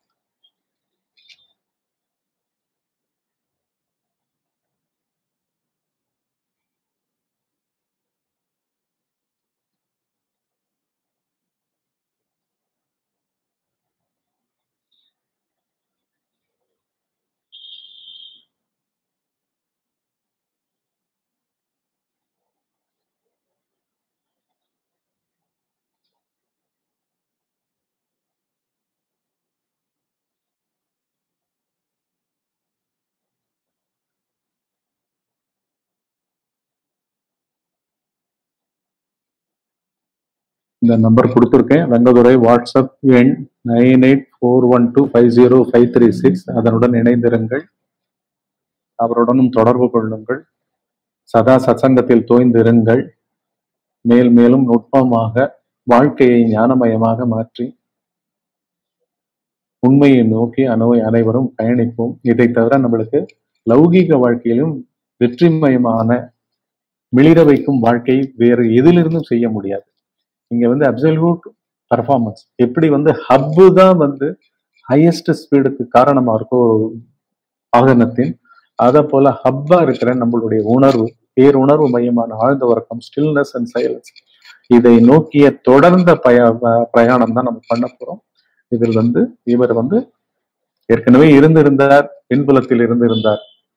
[SPEAKER 1] இந்த number கொடுத்துருக்கேன் ரங்கதுரை வாட்ஸ்அப் எண் nine eight four one two five zero five three six அதனுடன் இணைந்திருங்கள் அவருடனும் தொடர்பு கொள்ளுங்கள் சதா சத்சங்கத்தில் தோய்ந்திருங்கள் மேல் மேலும் நுட்பமாக வாழ்க்கையை ஞானமயமாக மாற்றி உண்மையை நோக்கி அனு அனைவரும் பயணிப்போம் இதை தவிர நம்மளுக்கு லௌகீக வாழ்க்கையிலும் வெற்றிமயமான மிளிர வைக்கும் வாழ்க்கை வேறு எதிலிருந்தும் செய்ய முடியாது இங்க வந்து அப்சல்யூட் பர்ஃபார்மன்ஸ் எப்படி வந்து ஹப்பு தான் வந்து ஹையஸ்ட் ஸ்பீடுக்கு காரணமா இருக்கும் ஒரு வாகனத்தின் அதை போல ஹப்பா இருக்கிற நம்மளுடைய உணர்வு பேருணர்வு மையமான ஆழ்ந்த உறக்கம் ஸ்டில்னஸ் அண்ட் சைலன்ஸ் இதை நோக்கிய தொடர்ந்த பய ப- பிரயாணம் தான் நம்ம பண்ண போறோம் இதில் வந்து இவர் வந்து ஏற்கனவே இருந்திருந்தார் பின்புலத்தில் இருந்திருந்தார்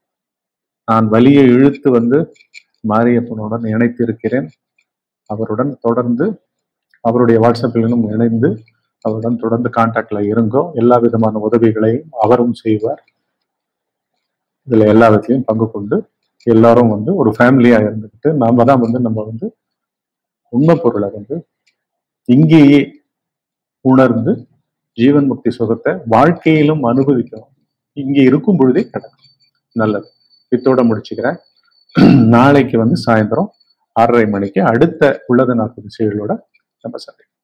[SPEAKER 1] நான் வலியை இழுத்து வந்து மாரியப்பனுடன் இணைத்து இருக்கிறேன் அவருடன் தொடர்ந்து அவருடைய வாட்ஸ்அப்பிலும் இணைந்து அவருடன் தொடர்ந்து கான்டாக்ட்ல இருங்கோ எல்லா விதமான உதவிகளையும் அவரும் செய்வார் இதுல எல்லா விதத்திலையும் பங்கு கொண்டு எல்லாரும் வந்து ஒரு ஃபேமிலியா இருந்துக்கிட்டு நாம தான் வந்து நம்ம வந்து உண்மை பொருளை வந்து இங்கேயே உணர்ந்து ஜீவன் முக்தி சுகத்தை வாழ்க்கையிலும் அனுபவிக்கணும் இங்கே இருக்கும் பொழுதே கிடக்கும் நல்லது இத்தோட முடிச்சுக்கிறேன் நாளைக்கு வந்து சாயந்தரம் ஆறரை மணிக்கு அடுத்த உள்ளத நாற்பது செயலோட நம்ம சந்திப்போம்